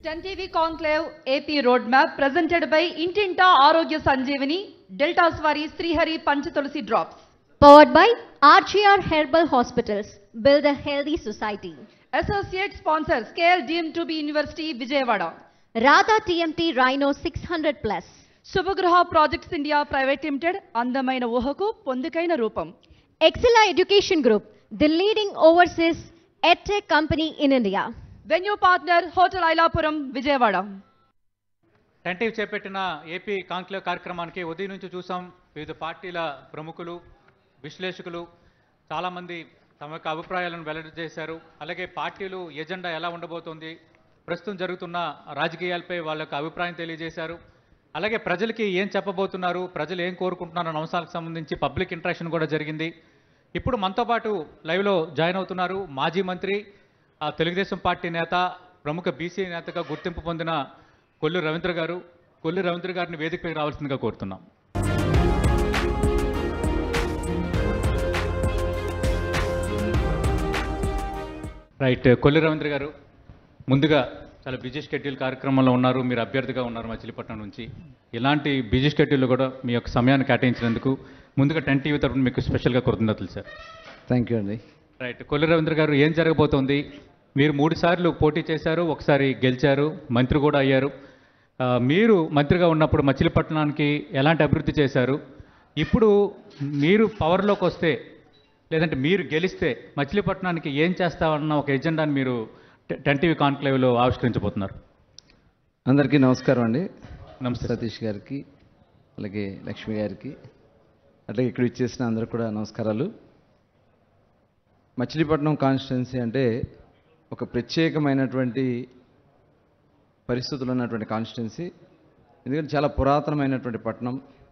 Ten TV conclave AP road map presented by ఇంటింటా ఆరోగ్య సంజీవిని డెల్టాస్ వారి Srihari Panchatulasi drops Powered by RGR Herbal Hospitals. Build a healthy society. Associate sponsor స్కేల్ deemed to be university Vijayawada Radha TMT Rhino 600 Plus. Subhagruha projects India private limited అందమైన ఊహకు పొందికైన రూపం Excella Education Group, the leading overseas edtech company in India. Venue partner hotel Ilapuram Vijayawada టెంటివ్ చేపట్టిన AP conclave కార్యక్రమానికి ఉదయం నుంచి చూసాం వివిధ పార్టీల ప్రముఖులు విశ్లేషకులు చాలామంది తమ యొక్క అభిప్రాయాలను వెల్లడి చేశారు అలాగే పార్టీలు ఎజెండా ఎలా ఉండబోతోంది ప్రస్తుతం జరుగుతున్న రాజకీయాలపై వాళ్ళ యొక్క అభిప్రాయం తెలియజేశారు అలాగే ప్రజలకి ఏం చెప్పబోతున్నారు ప్రజలు ఏం కోరుకుంటున్నారు అన్న అంశాలకు సంబంధించి పబ్లిక్ ఇంట్రాక్షన్ కూడా జరిగింది ఇప్పుడు మనతో పాటు లైవ్లో జాయిన్ అవుతున్నారు మాజీ మంత్రి ఆ, తెలుగుదేశం పార్టీ నేత ప్రముఖ బీసీ నేతగా గుర్తింపు పొందిన కొల్లు రవీంద్ర గారు కొల్లు రవీంద్ర గారిని వేదికపై రావాల్సిందిగా కోరుతున్నాం రైట్ కొల్లు రవీంద్ర గారు ముందుగా చాలా బిజీ షెడ్యూల్ కార్యక్రమంలో ఉన్నారు మీరు అభ్యర్థిగా ఉన్నారు మచిలీపట్నం నుంచి ఇలాంటి బిజీ షెడ్యూల్లో కూడా మీ యొక్క సమయాన్ని కేటాయించినందుకు ముందుగా టెన్ టీవీ తరఫున మీకు స్పెషల్గా కృతజ్ఞతలు సార్ థ్యాంక్ యూ అండి రైట్ కొల్లు రవీంద్ర గారు ఏం జరగబోతోంది మీరు మూడు సార్లు పోటీ చేశారు ఒకసారి గెలిచారు మంత్రి కూడా అయ్యారు ఆ, మీరు మంత్రిగా ఉన్నప్పుడు మచిలీపట్నానికి ఎలాంటి అభివృద్ధి చేశారు ఇప్పుడు మీరు పవర్లోకి వస్తే లేదంటే మీరు గెలిస్తే మచిలీపట్నానికి ఏం చేస్తామన్న ఒక ఎజెండాని మీరు టె- టెన్ టీవీ కాన్క్లేవ్లో ఆవిష్కరించబోతున్నారు అందరికీ నమస్కారం అండి నమస్తే సతీష్ గారికి అలాగే లక్ష్మి గారికి అట్లాగే ఇక్కడ ఇచ్చేసిన అందరికి కూడా నమస్కారాలు మచిలీపట్నం కాన్స్టిట్యున్సీ అంటే ఒక ప్రత్యేకమైనటువంటి పరిస్థితులు ఉన్నటువంటి కాన్స్టిట్యున్సీ ఎందుకంటే చాలా పురాతనమైనటువంటి పట్టణం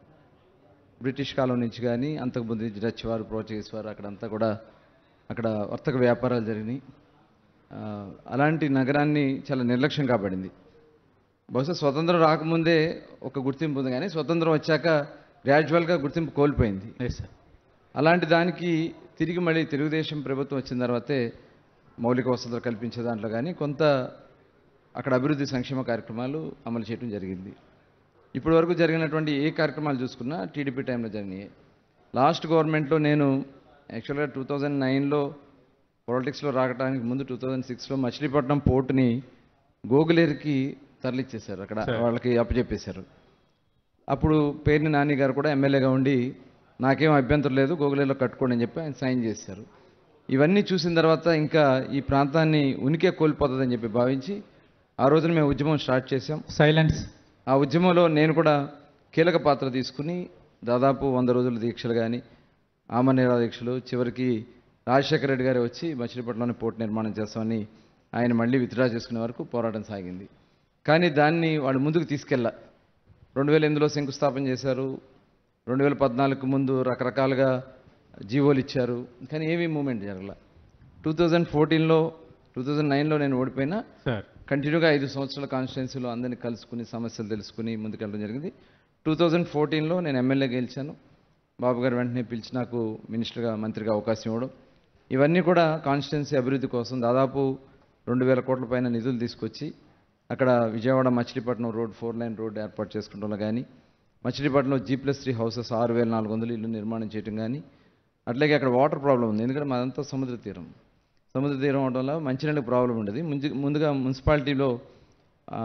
బ్రిటిష్ కాలం నుంచి కానీ అంతకుముందు డచ్ వారు పోర్చుగీస్ వారు అక్కడంతా కూడా అక్కడ వర్తక వ్యాపారాలు జరిగినాయి ఆ, అలాంటి నగరాన్ని చాలా నిర్లక్ష్యం కాబడింది బహుశా స్వతంత్రం రాకముందే ఒక గుర్తింపు ఉంది కానీ స్వతంత్రం వచ్చాక గ్రాడ్యువల్గా గుర్తింపు కోల్పోయింది ఎస్ సార్ అలాంటి దానికి తిరిగి మళ్ళీ తెలుగుదేశం ప్రభుత్వం వచ్చిన తర్వాతే మౌలిక వసతులు కల్పించే దాంట్లో కానీ కొంత అక్కడ అభివృద్ధి సంక్షేమ కార్యక్రమాలు అమలు చేయడం జరిగింది ఇప్పటి వరకు జరిగినటువంటి ఏ కార్యక్రమాలు చూసుకున్నా టీడీపీ టైంలో జరిగినాయి లాస్ట్ గవర్నమెంట్లో నేను యాక్చువల్గా టూ థౌజండ్ నైన్లో పాలిటిక్స్లో రావడానికి ముందు టూ థౌజండ్ సిక్స్లో మచిలీపట్నం పోర్టుని గోగులేరుకి తరలిచ్చేశారు అక్కడ వాళ్ళకి అప్పచెప్పేశారు అప్పుడు పేర్ని నాని గారు కూడా ఎమ్మెల్యేగా ఉండి నాకేం అభ్యంతరం లేదు గోగులేలో కట్టుకోండి అని చెప్పి ఆయన సైన్ చేశారు ఇవన్నీ చూసిన తర్వాత ఇంకా ఈ ప్రాంతాన్ని ఉనికే కోల్పోతుందని చెప్పి భావించి ఆ రోజున మేము ఉద్యమం స్టార్ట్ చేశాం సైలెన్స్ ఆ ఉద్యమంలో నేను కూడా కీలక పాత్ర తీసుకుని దాదాపు వంద రోజుల దీక్షలు కానీ ఆమనేరా దీక్షలు చివరికి రాజశేఖర రెడ్డి గారు వచ్చి మచిలీపట్నంలోని పోర్టు నిర్మాణం చేస్తామని ఆయన మళ్ళీ విత్డ్రా చేసుకునే వరకు పోరాటం సాగింది కానీ దాన్ని వాళ్ళు ముందుకు తీసుకెళ్ళ రెండు వేల ఎనిమిదిలో శంకుస్థాపన చేశారు రెండు వేల పద్నాలుగు ముందు రకరకాలుగా జీవోలు ఇచ్చారు కానీ ఏమీ మూమెంట్ జరగల టూ థౌజండ్ ఫోర్టీన్లో టూ థౌజండ్ నైన్లో నేను ఓడిపోయినా సార్ కంటిన్యూగా ఐదు సంవత్సరాల కాన్స్టిట్యున్సీలో అందరినీ కలుసుకుని సమస్యలు తెలుసుకుని ముందుకెళ్ళడం జరిగింది టూ థౌజండ్ ఫోర్టీన్లో నేను ఎమ్మెల్యే గెలిచాను బాబు గారు వెంటనే పిలిచి నాకు మినిస్టర్గా మంత్రిగా అవకాశం ఇవ్వడం ఇవన్నీ కూడా కాన్స్టిట్యున్సీ అభివృద్ధి కోసం దాదాపు రెండు వేల కోట్ల పైన నిధులు తీసుకొచ్చి అక్కడ Vijayawada Machilipatnam road four lane road ఏర్పాటు చేసుకుంటాం కానీ మచిలీపట్నంలో జీ ప్లస్ త్రీ హౌసెస్ ఆరు వేల నాలుగు వందలు ఇల్లు నిర్మాణం చేయడం కానీ అట్లాగే అక్కడ వాటర్ ప్రాబ్లం ఉంది ఎందుకంటే మాదంతా సముద్ర తీరం సముద్ర తీరం అవడం వల్ల మంచినీళ్ళకి ప్రాబ్లం ఉండదు ముందు ముందుగా మున్సిపాలిటీలో ఆ,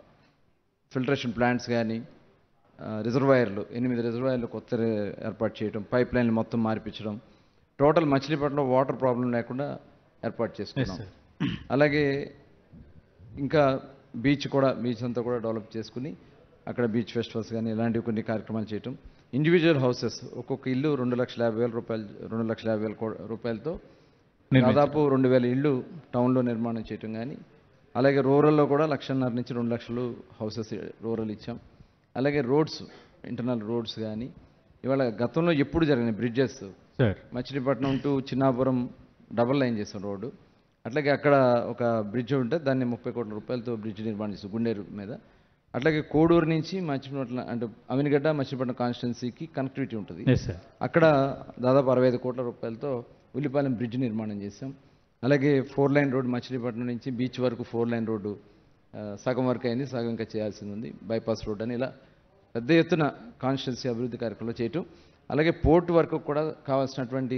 ఫిల్టరేషన్ ప్లాంట్స్ కానీ ఆ, రిజర్వాయర్లు ఎనిమిది రిజర్వాయర్లు కొత్త రి- ఏర్పాటు చేయడం పైప్ లైన్లు మొత్తం మార్పించడం టోటల్ మచిలీపట్నంలో వాటర్ ప్రాబ్లం లేకుండా ఏర్పాటు చేసుకున్నాం sir. అలాగే ఇంకా బీచ్ కూడా బీచ్ అంతా కూడా డెవలప్ చేసుకుని అక్కడ బీచ్ ఫెస్టివల్స్ కానీ ఇలాంటివి కొన్ని కార్యక్రమాలు చేయటం ఇండివిజువల్ హౌసెస్ ఒక్కొక్క ఇల్లు రెండు లక్షల యాభై వేల రూపాయలు రెండు లక్షల యాభై వేల కో- రూపాయలతో నిర్మించడం. దాదాపు రెండు వేల ఇళ్ళు టౌన్లో నిర్మాణం చేయటం కానీ అలాగే రూరల్లో కూడా లక్షన్నర నుంచి రెండు లక్షలు హౌసెస్ రూరల్ ఇచ్చాం అలాగే రోడ్స్ ఇంటర్నల్ రోడ్స్ కానీ ఇవాళ గతంలో ఎప్పుడు జరిగిన bridges sir Machilipatnam to Chinnapuram double line చేసాం రోడ్డు అట్లాగే అక్కడ ఒక బ్రిడ్జ్ ఉంటే దాన్ని ముప్పై కోట్ల రూపాయలతో బ్రిడ్జ్ నిర్మాణం చేసాం గుండేరు మీద అట్లాగే కోడూరు నుంచి మచిలీపట్నం అంటే అమినిగడ్డ మచిలీపట్నం కాన్స్టిట్యున్సీకి కనెక్టివిటీ ఉంటుంది ఎస్ సార్ అక్కడ దాదాపు అరవై ఐదు కోట్ల రూపాయలతో ఉల్లిపాలెం బ్రిడ్జ్ నిర్మాణం చేశాం అలాగే ఫోర్ లైన్ రోడ్ మచిలీపట్నం నుంచి బీచ్ వరకు ఫోర్ లైన్ రోడ్డు ఆ, సగం వరకు అయింది సగం ఇంకా చేయాల్సింది ఉంది బైపాస్ రోడ్ అని ఇలా పెద్ద ఎత్తున కాన్స్టిట్యున్సీ అభివృద్ధి కార్యక్రమంలో చేయటం అలాగే పోర్ట్ వరకు కూడా కావాల్సినటువంటి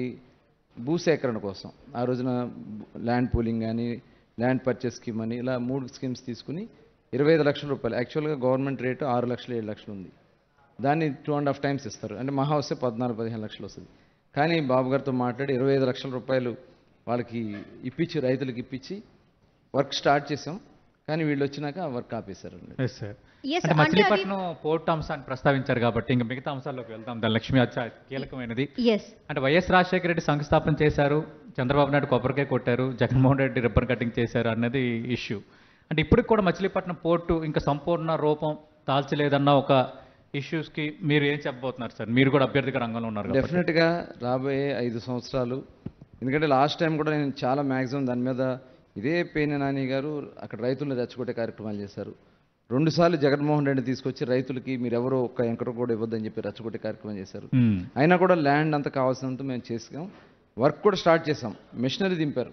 భూసేకరణ కోసం ఆ రోజున ల్యాండ్ పూలింగ్ కానీ ల్యాండ్ పర్చేస్ స్కీమ్ అని ఇలా మూడు స్కీమ్స్ తీసుకుని ఇరవై ఐదు లక్షల రూపాయలు యాక్చువల్గా గవర్నమెంట్ రేటు ఆరు లక్షలు ఏడు లక్షలు ఉంది దాన్ని టూ అండ్ హాఫ్ టైమ్స్ ఇస్తారు అంటే మహా వస్తే పద్నాలుగు పదిహేను లక్షలు వస్తుంది కానీ బాబు గారితో మాట్లాడి ఇరవై ఐదు లక్షల రూపాయలు వాళ్ళకి ఇప్పించి రైతులకు ఇప్పించి వర్క్ స్టార్ట్ చేసాం కానీ వీళ్ళు వచ్చినాక ఆ వర్క్ ఆపేశారండి ఎస్ సార్ Yes, అంటే అంటే మచిలీపట్నం పోర్ట్ అంశాన్ని ప్రస్తావించారు కాబట్టి ఇంకా మిగతా అంశాల్లోకి వెళ్దాం దాని లక్ష్మి అచ్చ కీలకమైనది ఎస్ అంటే వైఎస్ రాజశేఖర రెడ్డి శంకుస్థాపన చేశారు చంద్రబాబు నాయుడు కొబ్బరికాయ కొట్టారు జగన్మోహన్ రెడ్డి రిబ్బన్ కటింగ్ చేశారు అన్నది ఇష్యూ అంటే ఇప్పటికి కూడా మచిలీపట్నం పోర్టు ఇంకా సంపూర్ణ రూపం దాల్చలేదన్న ఒక ఇష్యూస్కి మీరు ఏం చెప్పబోతున్నారు సార్ మీరు కూడా అభ్యర్థిగా రంగంలో ఉన్నారు కాబట్టి. డెఫినెట్గా రాబోయే ఐదు సంవత్సరాలు ఎందుకంటే లాస్ట్ టైం కూడా నేను చాలా మ్యాక్సిమం దాని మీద ఇదే పేని నాని గారు అక్కడ రైతులను రెచ్చగొట్టే కార్యక్రమాలు చేశారు రెండుసార్లు జగన్మోహన్ రెడ్డి తీసుకొచ్చి రైతులకి మీరు ఎవరో ఒక్క ఎంకర కూడా ఇవ్వద్దని చెప్పి రెచ్చగొట్టే కార్యక్రమం చేశారు మ్మ్. అయినా కూడా ల్యాండ్ అంతా కావాల్సినంత మేము చేసాం వర్క్ కూడా స్టార్ట్ చేసాం మిషనరీ దింపారు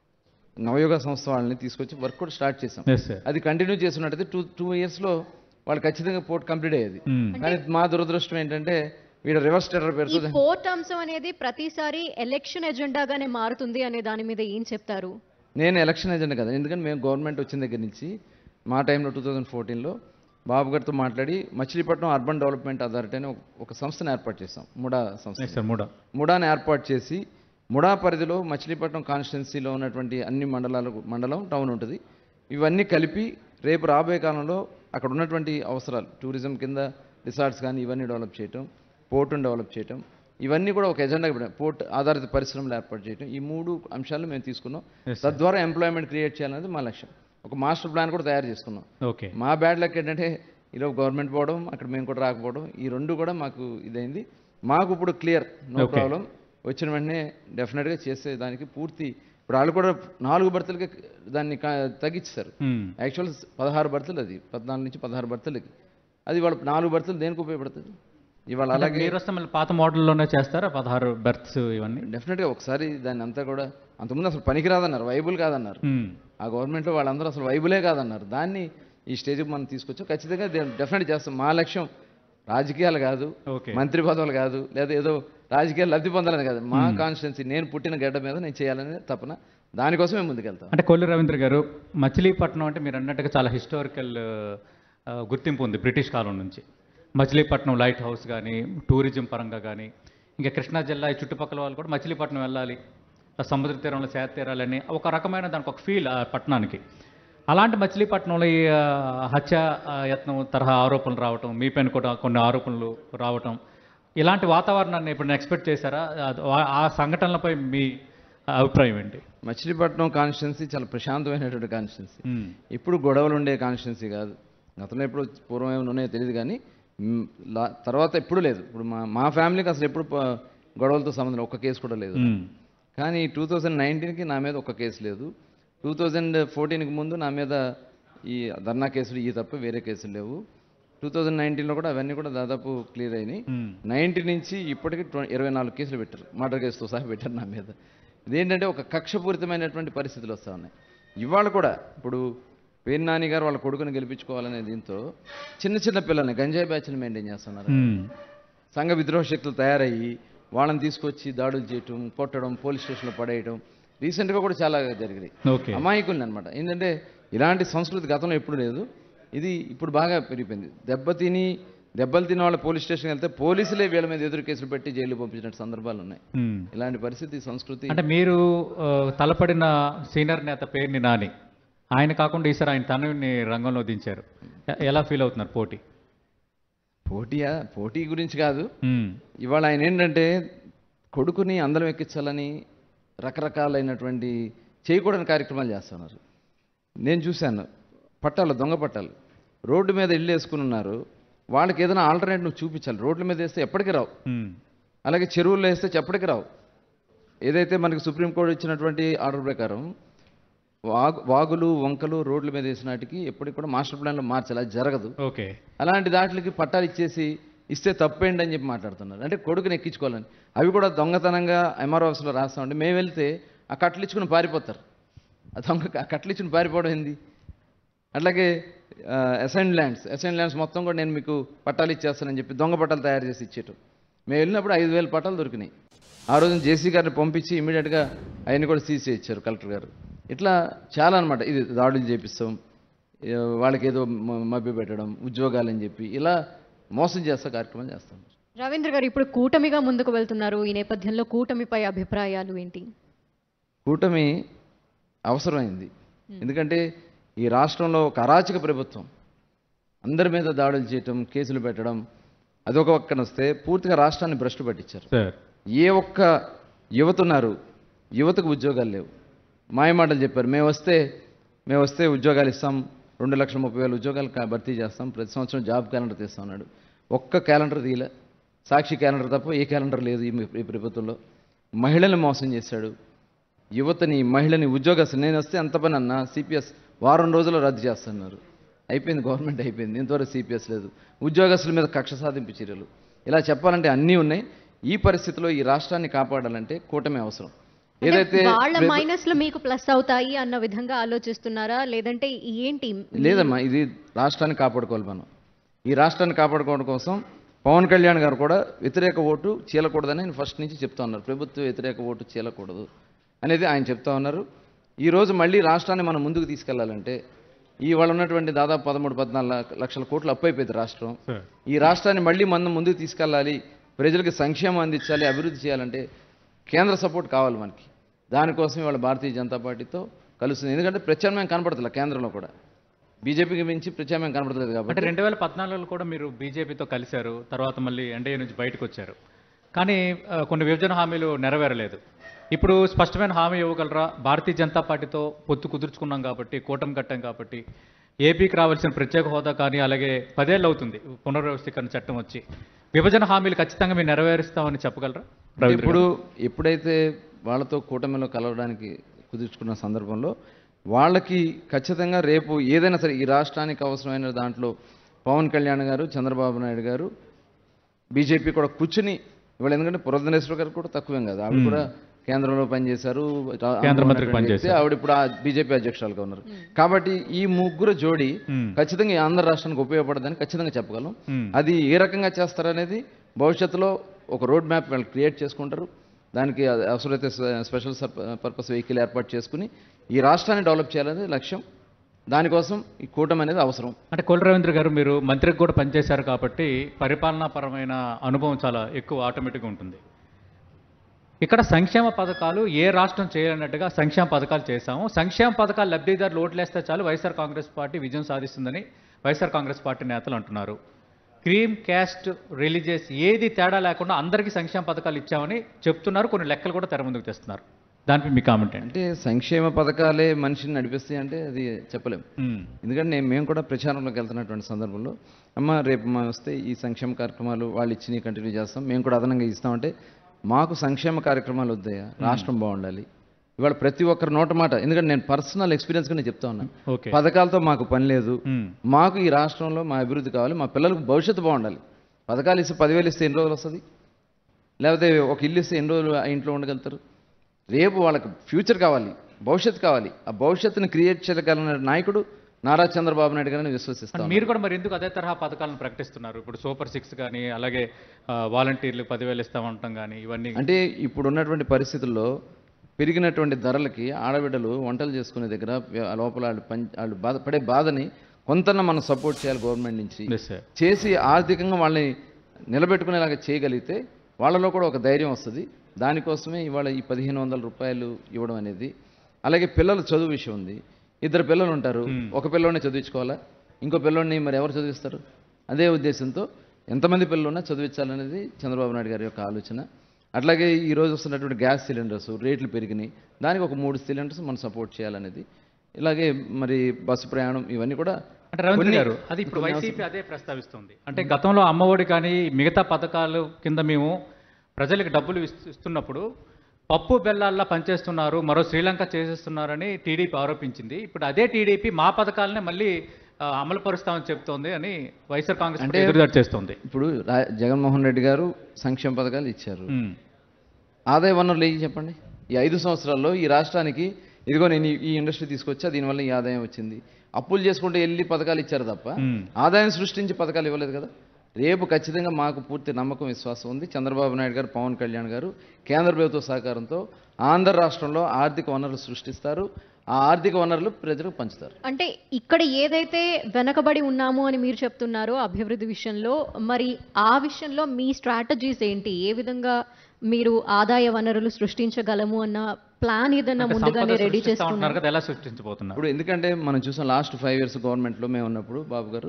నవయోగ సంస్థ వాళ్ళని తీసుకొచ్చి వర్క్ కూడా స్టార్ట్ చేసాం ఎస్ సార్ అది కంటిన్యూ చేస్తున్నట్టయితే టూ టూ ఇయర్స్లో వాళ్ళు ఖచ్చితంగా పోర్ట్ కంప్లీట్ అయ్యేది మ్మ్. కానీ మా దురదృష్టం ఏంటంటే వీడు రివర్స్ టెర్రర్ ఈ పేరుతో పోర్ట్ అంశం అనేది ప్రతిసారి ఎలక్షన్ ఎజెండాగానే మారుతుంది అనే దాని మీద ఏం చెప్తారు నేను ఎలక్షన్ ఏజెంట్ కదా ఎందుకంటే మేము గవర్నమెంట్ వచ్చిన దగ్గర నుంచి మా టైంలో టూ థౌజండ్ ఫోర్టీన్లో బాబు గారితో మాట్లాడి మచిలీపట్నం అర్బన్ డెవలప్మెంట్ అథారిటీ అని ఒక- ఒక సంస్థను ఏర్పాటు చేసాం ముడా సంస్థ ఎస్ సార్ మూడో ముడాని ఏర్పాటు చేసి ముడా పరిధిలో మచిలీపట్నం కాన్స్టిట్యున్సీలో ఉన్నటువంటి అన్ని మండలాలు మండలం టౌన్ ఉంటుంది ఇవన్నీ కలిపి రేపు రాబోయే కాలంలో అక్కడ ఉన్నటువంటి అవసరాలు టూరిజం కింద రిసార్ట్స్ కానీ ఇవన్నీ డెవలప్ చేయటం పోర్టును డెవలప్ చేయటం ఇవన్నీ కూడా ఒక ఎజెండాగా పెట్టాం పోర్ట్ ఆధారిత పరిశ్రమలు ఏర్పాటు చేయటం ఈ మూడు అంశాలు మేము తీసుకున్నాం Yes, sir. తద్వారా ఎంప్లాయ్మెంట్ క్రియేట్ చేయాలనేది మా లక్ష్యం ఒక మాస్టర్ ప్లాన్ కూడా తయారు చేసుకున్నాం ఓకే మా బ్యాడ్ లక్ ఏంటంటే ఈరోజు గవర్నమెంట్ పోవడం అక్కడ మేము కూడా రాకపోవడం ఈ రెండు కూడా మాకు ఇదైంది మాకు ఇప్పుడు క్లియర్ నో Okay. ప్రాబ్లం వచ్చిన వెంటనే డెఫినెట్గా చేసేదానికి పూర్తి ఇప్పుడు వాళ్ళు కూడా నాలుగు భర్తలకి దాన్ని కా- తగ్గించారు మ్మ్. యాక్చువల్ పదహారు భర్తలు అది పద్నాలుగు నుంచి పదహారు భర్తలకి అది వాళ్ళ నాలుగు భర్తలు దేనికి ఉపయోగపడుతుంది ఇవాళ అంటే అలాగే మీరు వస్తే మళ్ళీ పాత మోడల్లోనే చేస్తారా పదహారు బెర్త్స్ ఇవన్నీ డెఫినెట్గా ఒకసారి దాన్ని అంతా కూడా అంతకుముందు అసలు పనికిరాదన్నారు వైబుల్ కాదన్నారు మ్మ్. ఆ గవర్నమెంట్లో వాళ్ళందరూ అసలు వైబులే కాదన్నారు దాన్ని ఈ స్టేజ్కి మనం తీసుకొచ్చాం ఖచ్చితంగా డెఫినెట్ చేస్తాం మా లక్ష్యం రాజకీయాలు కాదు ఓకే మంత్రి పదవులు కాదు లేదా ఏదో రాజకీయాలు లబ్ధి పొందాలని కాదు మా కాన్స్టిట్యున్సీ నేను పుట్టిన గడ్డ మీద నేను చేయాలని తపన దానికోసం మేము ముందుకెళ్తాం అంటే కొల్లు రవీంద్ర గారు మచిలీపట్నం అంటే మీరు అన్నట్టుగా చాలా హిస్టారికల్ గుర్తింపు ఉంది బ్రిటిష్ కాలం నుంచి మచిలీపట్నం లైట్ హౌస్ కానీ టూరిజం పరంగా కానీ ఇంకా కృష్ణా జిల్లా ఈ చుట్టుపక్కల వాళ్ళు కూడా మచిలీపట్నం వెళ్ళాలి ఆ సముద్ర తీరంలో సేద తీరాలని ఒక రకమైన దానికి ఒక ఫీల్ ఆ పట్టణానికి అలాంటి మచిలీపట్నంలో ఈ ఆ, హత్య ఆ, యత్నం తరహా ఆరోపణలు రావటం మీ పైన కూడా కొన్ని ఆరోపణలు రావటం ఇలాంటి వాతావరణాన్ని ఇప్పుడు ఎక్స్పెక్ట్ చేశారా ఆ- ఆ సంఘటనలపై మీ అభిప్రాయం ఏంటి మచిలీపట్నం కాన్స్టిట్యున్సీ చాలా ప్రశాంతమైనటువంటి కాన్స్టిట్యున్సీ మ్మ్. ఇప్పుడు గొడవలు ఉండే కాన్స్టిట్యున్సీ కాదు గతంలో ఎప్పుడు పూర్వం ఏమైనా ఉన్నాయో తెలియదు కానీ మ్, లా- తర్వాత ఎప్పుడు లేదు ఇప్పుడు మా మా ఫ్యామిలీకి అసలు ఎప్పుడు ప- గొడవలతో సంబంధం లేదు. ఒక్క కేసు కూడా లేదు మ్మ్. కానీ టూ థౌజండ్ నైన్టీన్కి నా మీద ఒక్క కేసు లేదు టూ థౌజండ్ ఫోర్టీన్కి ముందు నా మీద ఈ ధర్నా కేసులు ఈ తప్ప వేరే కేసులు లేవు టూ థౌజండ్ నైన్టీన్లో కూడా అవన్నీ కూడా దాదాపు క్లియర్ అయినాయి మ్మ్. నైన్టీ నుంచి ఇప్పటికి ట్వ ఇరవై నాలుగు కేసులు పెట్టారు మర్డర్ కేసుతో సహా పెట్టారు నా మీద ఇదేంటంటే ఒక కక్షపూరితమైనటువంటి పరిస్థితులు వస్తూ ఉన్నాయి ఇవాళ కూడా ఇప్పుడు పేరు నాని గారు వాళ్ళ కొడుకుని గెలిపించుకోవాలనే దీంతో చిన్న చిన్న పిల్లల్ని గంజాయి బ్యాచ్ని మెయింటైన్ చేస్తున్నారు మ్మ్. సంఘ విద్రోహ శక్తులు తయారయ్యి వాళ్ళని తీసుకొచ్చి దాడులు చేయటం కొట్టడం పోలీస్ స్టేషన్లో పడేయటం రీసెంట్గా కూడా చాలా జరిగినాయి ఓకే అమాయకుల్ని అనమాట ఏంటంటే ఇలాంటి సంస్కృతి గతంలో ఎప్పుడు లేదు ఇది ఇప్పుడు బాగా పెరిగిపోయింది దెబ్బతిని దెబ్బలు తిన్న వాళ్ళ పోలీస్ స్టేషన్కి వెళ్తే పోలీసులే వీళ్ళ మీద ఎదురు కేసులు పెట్టి జైలు పంపించిన సందర్భాలు ఉన్నాయి మ్మ్. ఇలాంటి పరిస్థితి సంస్కృతి అంటే మీరు ఆ, తలపడిన సీనియర్ నేత పేరుని నాని ఆయన కాకుండా ఈసారి ఆయన తనని రంగంలో దించారు ఎ- ఎలా ఫీల్ అవుతున్నారు పోటీ పోటీయా పోటీ గురించి కాదు మ్మ్. ఇవాళ ఆయన ఏంటంటే కొడుకుని అందరం ఎక్కించాలని రకరకాలైనటువంటి చేయకూడని కార్యక్రమాలు చేస్తున్నారు నేను చూశాను పట్టాలు దొంగ పట్టాలు రోడ్డు మీద ఇల్లు వేసుకుని ఉన్నారు వాళ్ళకి ఏదైనా ఆల్టర్నేట్ నువ్వు చూపించాలి రోడ్ల మీద వేస్తే ఎప్పటికీ రావు మ్మ్. అలాగే చెరువుల్లో వేస్తే ఎప్పటికీ రావు ఏదైతే మనకి సుప్రీంకోర్టు ఇచ్చినటువంటి ఆర్డర్ ప్రకారం వాగు వాగులు వంకలు రోడ్ల మీద వేసినాటికి ఎప్పటికి కూడా మాస్టర్ ప్లాన్లో మార్చాలి అది జరగదు ఓకే అలాంటి దాంట్లకి పట్టాలు ఇచ్చేసి ఇస్తే తప్పేంటి అని చెప్పి మాట్లాడుతున్నారు అంటే కొడుకుని ఎక్కించుకోవాలని అవి కూడా దొంగతనంగా ఎంఆర్ఓ ఆఫీస్లో రాస్తామంటే మేము వెళ్తే ఆ కట్టలు ఇచ్చుకుని పారిపోతారు ఆ దొంగ ఆ కట్టలు ఇచ్చుకుని పారిపోవడం ఏంది అట్లాగే అసైన్ ల్యాండ్స్ అసైన్ ల్యాండ్స్ మొత్తం కూడా నేను మీకు పట్టాలు ఇచ్చేస్తానని చెప్పి దొంగ పట్టాలు తయారు చేసి ఇచ్చేయటం మేము వెళ్ళినప్పుడు ఐదు వేల పట్టాలు దొరికినాయి ఆ రోజున జేసీ గారిని పంపించి ఇమీడియట్గా అవన్నీ కూడా సీజ్ చేయించారు కలెక్టర్ గారు ఇట్లా చాలా అనమాట ఇది దాడులు చేపిస్తాం ఏ, వాళ్ళకి ఏదో మ- మభ్య పెట్టడం ఉద్యోగాలని చెప్పి ఇలా మోసం చేస్తా కార్యక్రమం చేస్తాం రవీంద్ర గారు ఇప్పుడు కూటమిగా ముందుకు వెళ్తున్నారు ఈ నేపథ్యంలో కూటమిపై అభిప్రాయాలు ఏంటి కూటమి అవసరమైంది ఎందుకంటే ఈ రాష్ట్రంలో ఒక అరాచక ప్రభుత్వం అందరి మీద దాడులు చేయటం కేసులు పెట్టడం అదొక పక్కన వస్తే పూర్తిగా రాష్ట్రాన్ని భ్రష్టు పట్టించారు సార్ ఏ ఒక్క యువత ఉన్నారు యువతకు ఉద్యోగాలు లేవు మాయమాటలు చెప్పారు మేము వస్తే మేము వస్తే ఉద్యోగాలు ఇస్తాం రెండు లక్షల ముప్పై వేల ఉద్యోగాలు కా- భర్తీ చేస్తాం ప్రతి సంవత్సరం జాబ్ క్యాలెండర్ తీస్తాం అన్నాడు ఒక్క క్యాలెండర్ తీయలే సాక్షి క్యాలెండర్ తప్ప ఏ క్యాలెండర్ లేదు ఈ ఈ ప్రభుత్వంలో మహిళల్ని మోసం చేశాడు యువతని మహిళని ఉద్యోగస్తులు నేను వస్తే ఎంత పని అన్నా సిపిఎస్ వారం రోజుల్లో రద్దు చేస్తున్నారు అయిపోయింది గవర్నమెంట్ అయిపోయింది ఇంతవరకు సిపిఎస్ లేదు ఉద్యోగస్తుల మీద కక్ష సాధింపు చర్యలు ఇలా చెప్పాలంటే అన్నీ ఉన్నాయి ఈ పరిస్థితిలో ఈ రాష్ట్రాన్ని కాపాడాలంటే కూటమి అవసరం ఏదైతే వాళ్ళ రేపు- మైనస్ లో మీకు ప్లస్ అవుతాయి అన్న విధంగా ఆలోచిస్తున్నారా లేదంటే ఏంటి లేదమ్మా ఇది రాష్ట్రాన్ని కాపాడుకోవాలి మనం ఈ రాష్ట్రాన్ని కాపాడుకోవడం కోసం పవన్ కళ్యాణ్ గారు కూడా వ్యతిరేక ఓటు చీలకూడదని ఆయన ఫస్ట్ నుంచి చెప్తా ఉన్నారు ప్రభుత్వ వ్యతిరేక ఓటు చీలకూడదు అనేది ఆయన చెప్తా ఉన్నారు ఈరోజు మళ్ళీ రాష్ట్రాన్ని మనం ముందుకు తీసుకెళ్లాలంటే ఇవాళ ఉన్నటువంటి దాదాపు పదమూడు పద్నాలుగు లక్షల కోట్లు అప్పు అయిపోయింది రాష్ట్రం ఈ రాష్ట్రాన్ని మళ్ళీ మనం ముందుకు తీసుకెళ్ళాలి ప్రజలకు సంక్షేమం అందించాలి అభివృద్ధి చేయాలంటే కేంద్ర సపోర్ట్ కావాలి మనకి దానికోసం ఇవాళ భారతీయ జనతా పార్టీతో కలుస్తుంది ఎందుకంటే ప్రత్యామ్నాయం కనపడుతుంది కేంద్రంలో కూడా బీజేపీకి మించి ప్రత్యామ్నాయం కనపడలేదు అంటే కాబట్టి రెండు వేల పద్నాలుగులో కూడా మీరు బీజేపీతో కలిశారు తర్వాత మళ్ళీ ఎన్డీఏ నుంచి బయటకు వచ్చారు కానీ ఆ, కొన్ని విభజన హామీలు నెరవేరలేదు ఇప్పుడు స్పష్టమైన హామీ ఇవ్వగలరా భారతీయ జనతా పార్టీతో పొత్తు కుదుర్చుకున్నాం కాబట్టి కూటమి కట్టాం కాబట్టి ఏపీకి రావాల్సిన ప్రత్యేక హోదా కానీ అలాగే పదేళ్ళు అవుతుంది పునర్వ్యవస్థీకరణ చట్టం వచ్చి విభజన హామీలు ఖచ్చితంగా మీరు నెరవేరుస్తామని చెప్పగలరా రవీంద్ర ఇప్పుడు ఎప్పుడైతే వాళ్ళతో కూటమిలో కలవడానికి కుదుర్చుకున్న సందర్భంలో వాళ్ళకి ఖచ్చితంగా రేపు ఏదైనా సరే ఈ రాష్ట్రానికి అవసరమైన దాంట్లో పవన్ కళ్యాణ్ గారు చంద్రబాబు నాయుడు గారు బీజేపీ కూడా కూర్చుని ఇవాళ ఎందుకంటే పురంధరేశ్వర గారు కూడా తక్కువేం కాదు ఆవిడ కూడా కేంద్రంలో పనిచేశారు రా- కేంద్ర మంత్రికి వ్యక్తి. పనిచేశారు. ఆవిడ ఇప్పుడు ఆ బీజేపీ అధ్యక్షురాలుగా ఉన్నారు కాబట్టి ఈ ముగ్గురు జోడి మ్మ్. ఖచ్చితంగా ఈ ఆంధ్ర రాష్ట్రానికి ఉపయోగపడదని ఖచ్చితంగా చెప్పగలం మ్మ్. అది ఏ రకంగా చేస్తారనేది భవిష్యత్తులో ఒక రోడ్ మ్యాప్ వాళ్ళు క్రియేట్ చేసుకుంటారు దానికి అది అవసరమైతే స్పె- స్పెషల్ సర్ప- పర్పస్ వెహికల్ ఏర్పాటు చేసుకుని ఈ రాష్ట్రాన్ని డెవలప్ చేయాలనేది లక్ష్యం దానికోసం ఈ కూటమి అనేది అవసరం అంటే కోల్ రవీంద్ర గారు మీరు మంత్రికి కూడా పనిచేశారు కాబట్టి పరిపాలనాపరమైన అనుభవం చాలా ఎక్కువ ఆటోమేటిక్గా ఉంటుంది ఇక్కడ సంక్షేమ పథకాలు ఏ రాష్ట్రం చేయనట్టుగా సంక్షేమ పథకాలు చేశాము సంక్షేమ పథకాలు లబ్ధిదారులు ఓట్లేస్తే చాలు వైఎస్ఆర్ కాంగ్రెస్ పార్టీ విజయం సాధిస్తుందని వైఎస్ఆర్ కాంగ్రెస్ పార్టీ నేతలు అంటున్నారు క్రీమ్ క్యాస్ట్ రిలీజియస్ ఏది తేడా లేకుండా అందరికీ సంక్షేమ పథకాలు ఇచ్చామని చెప్తున్నారు కొన్ని లెక్కలు కూడా తెర ముందుకు తెస్తున్నారు దానిపై మీ కామెంట్ ఏంటి అంటే సంక్షేమ పథకాలే మనిషిని నడిపిస్తాయి అంటే అది చెప్పలేం మ్మ్. ఎందుకంటే నేను మేము కూడా ప్రచారంలోకి వెళ్తున్నటువంటి సందర్భంలో అమ్మ రేపు మా వస్తే ఈ సంక్షేమ కార్యక్రమాలు వాళ్ళు ఇచ్చి కంటిన్యూ చేస్తాం మేము కూడా అదనంగా ఇస్తామంటే మాకు సంక్షేమ కార్యక్రమాలు వద్దయా రాష్ట్రం బాగుండాలి ఇవాళ ప్రతి ఒక్కరి నోట మాట ఎందుకంటే నేను పర్సనల్ ఎక్స్పీరియన్స్గా నేను చెప్తా ఉన్నాను ఓకే పథకాలతో మాకు పని లేదు మ్మ్. మాకు ఈ రాష్ట్రంలో మా అభివృద్ధి కావాలి మా పిల్లలకు భవిష్యత్తు బాగుండాలి పథకాలు ఇస్తే పదివేలు ఇస్తే ఎన్ని రోజులు వస్తుంది లేకపోతే ఒక ఇల్లు ఇస్తే ఎన్ని రోజులు ఆ ఇంట్లో ఉండగలుగుతారు రేపు వాళ్ళకి ఫ్యూచర్ కావాలి భవిష్యత్తు కావాలి ఆ భవిష్యత్తుని క్రియేట్ చేయగలిగిన నాయకుడు నారా చంద్రబాబు నాయుడు గారిని విశ్వసిస్తాను మీరు కూడా మరి ఎందుకు అదే తరహా పథకాలను ప్రకటిస్తున్నారు ఇప్పుడు సూపర్ సిక్స్ కానీ అలాగే ఆ, వాలంటీర్లు పదివేలు ఇస్తామంటాం కానీ ఇవన్నీ అంటే ఇప్పుడు ఉన్నటువంటి పరిస్థితుల్లో పెరిగినటువంటి ధరలకి ఆడబిడ్డలు వంటలు చేసుకునే దగ్గర వ్య- లోపల వాళ్ళు పని వాళ్ళు బాధ పడే బాధని కొంతన మనం సపోర్ట్ చేయాలి గవర్నమెంట్ నుంచి Yes, sir. చేసి ఆర్థికంగా వాళ్ళని నిలబెట్టుకునేలాగా చేయగలిగితే వాళ్ళలో కూడా ఒక ధైర్యం వస్తుంది దానికోసమే ఇవాళ ఈ పదిహేను వందల రూపాయలు ఇవ్వడం అనేది అలాగే పిల్లల చదువు విషయం ఉంది ఇద్దరు పిల్లలు ఉంటారు ఒక పిల్లోనే చదివించుకోవాలా ఇంకో పిల్లోని మరి ఎవరు చదివిస్తారు అదే ఉద్దేశంతో ఎంతమంది పిల్లలు ఉన్నా చదివించాలనేది చంద్రబాబు నాయుడు గారి యొక్క ఆలోచన అట్లాగే ఈ రోజు వస్తున్నటువంటి గ్యాస్ సిలిండర్స్ రేట్లు పెరిగినాయి దానికి ఒక మూడు సిలిండర్స్ మనం సపోర్ట్ చేయాలనేది ఇలాగే మరి బస్సు ప్రయాణం ఇవన్నీ కూడా అంటే రవీంద్ర కొన్ని- గారు అది ఇప్పుడు వైసీపీ అదే ప్రస్తావిస్తుంది అంటే గతంలో అమ్మఒడి కానీ మిగతా పథకాలు కింద మేము ప్రజలకు డబ్బులు ఇస్తు- ఇస్తున్నప్పుడు పప్పు బెల్లాల్లా పనిచేస్తున్నారు మరో శ్రీలంక చేసేస్తున్నారని టీడీపీ ఆరోపించింది ఇప్పుడు అదే టీడీపీ మా పథకాలనే మళ్ళీ ఆ, అమలు పరుస్తామని చెప్తోంది అని వైఎస్ఆర్ కాంగ్రెస్ పార్టీ ఎదురుదాడి చేస్తోంది ఇప్పుడు రా- జగన్మోహన్ రెడ్డి గారు సంక్షేమ పథకాలు ఇచ్చారు ఉమ్. ఆదాయ వనరులు ఏవి చెప్పండి ఈ ఐదు సంవత్సరాల్లో ఈ రాష్ట్రానికి ఇదిగో నేను ఈ- ఈ ఇండస్ట్రీ తీసుకొచ్చా దీనివల్ల ఈ ఆదాయం వచ్చింది అప్పులు చేసుకుంటే వెళ్ళి పథకాలు ఇచ్చారు తప్ప మ్మ్. ఆదాయం సృష్టించి పథకాలు ఇవ్వలేదు కదా రేపు ఖచ్చితంగా మాకు పూర్తి నమ్మకం విశ్వాసం ఉంది చంద్రబాబు నాయుడు గారు పవన్ కళ్యాణ్ గారు కేంద్ర ప్రభుత్వ సహకారంతో ఆంధ్ర రాష్ట్రంలో ఆర్థిక వనరులు సృష్టిస్తారు ఆ ఆర్థిక వనరులు ప్రజలకు పంచుతారు అంటే ఇక్కడ ఏదైతే వెనకబడి ఉన్నాము అని మీరు చెప్తున్నారో అభివృద్ధి విషయంలో మరి ఆ విషయంలో మీ స్ట్రాటజీస్ ఏంటి ఏ విధంగా మీరు ఆదాయ వనరులు సృష్టించగలము అన్న ప్లాన్ ఏదన్నా అంటే ముందుగానే సంపద రెడీ సృష్టిస్తా ఉంటున్నారు చేసుకున్నారు కదా ఎలా సృష్టించబోతున్నారు ఇప్పుడు ఎందుకంటే మనం చూసాం లాస్ట్ ఫైవ్ ఇయర్స్ గవర్నమెంట్లో మేము ఉన్నప్పుడు బాబు గారు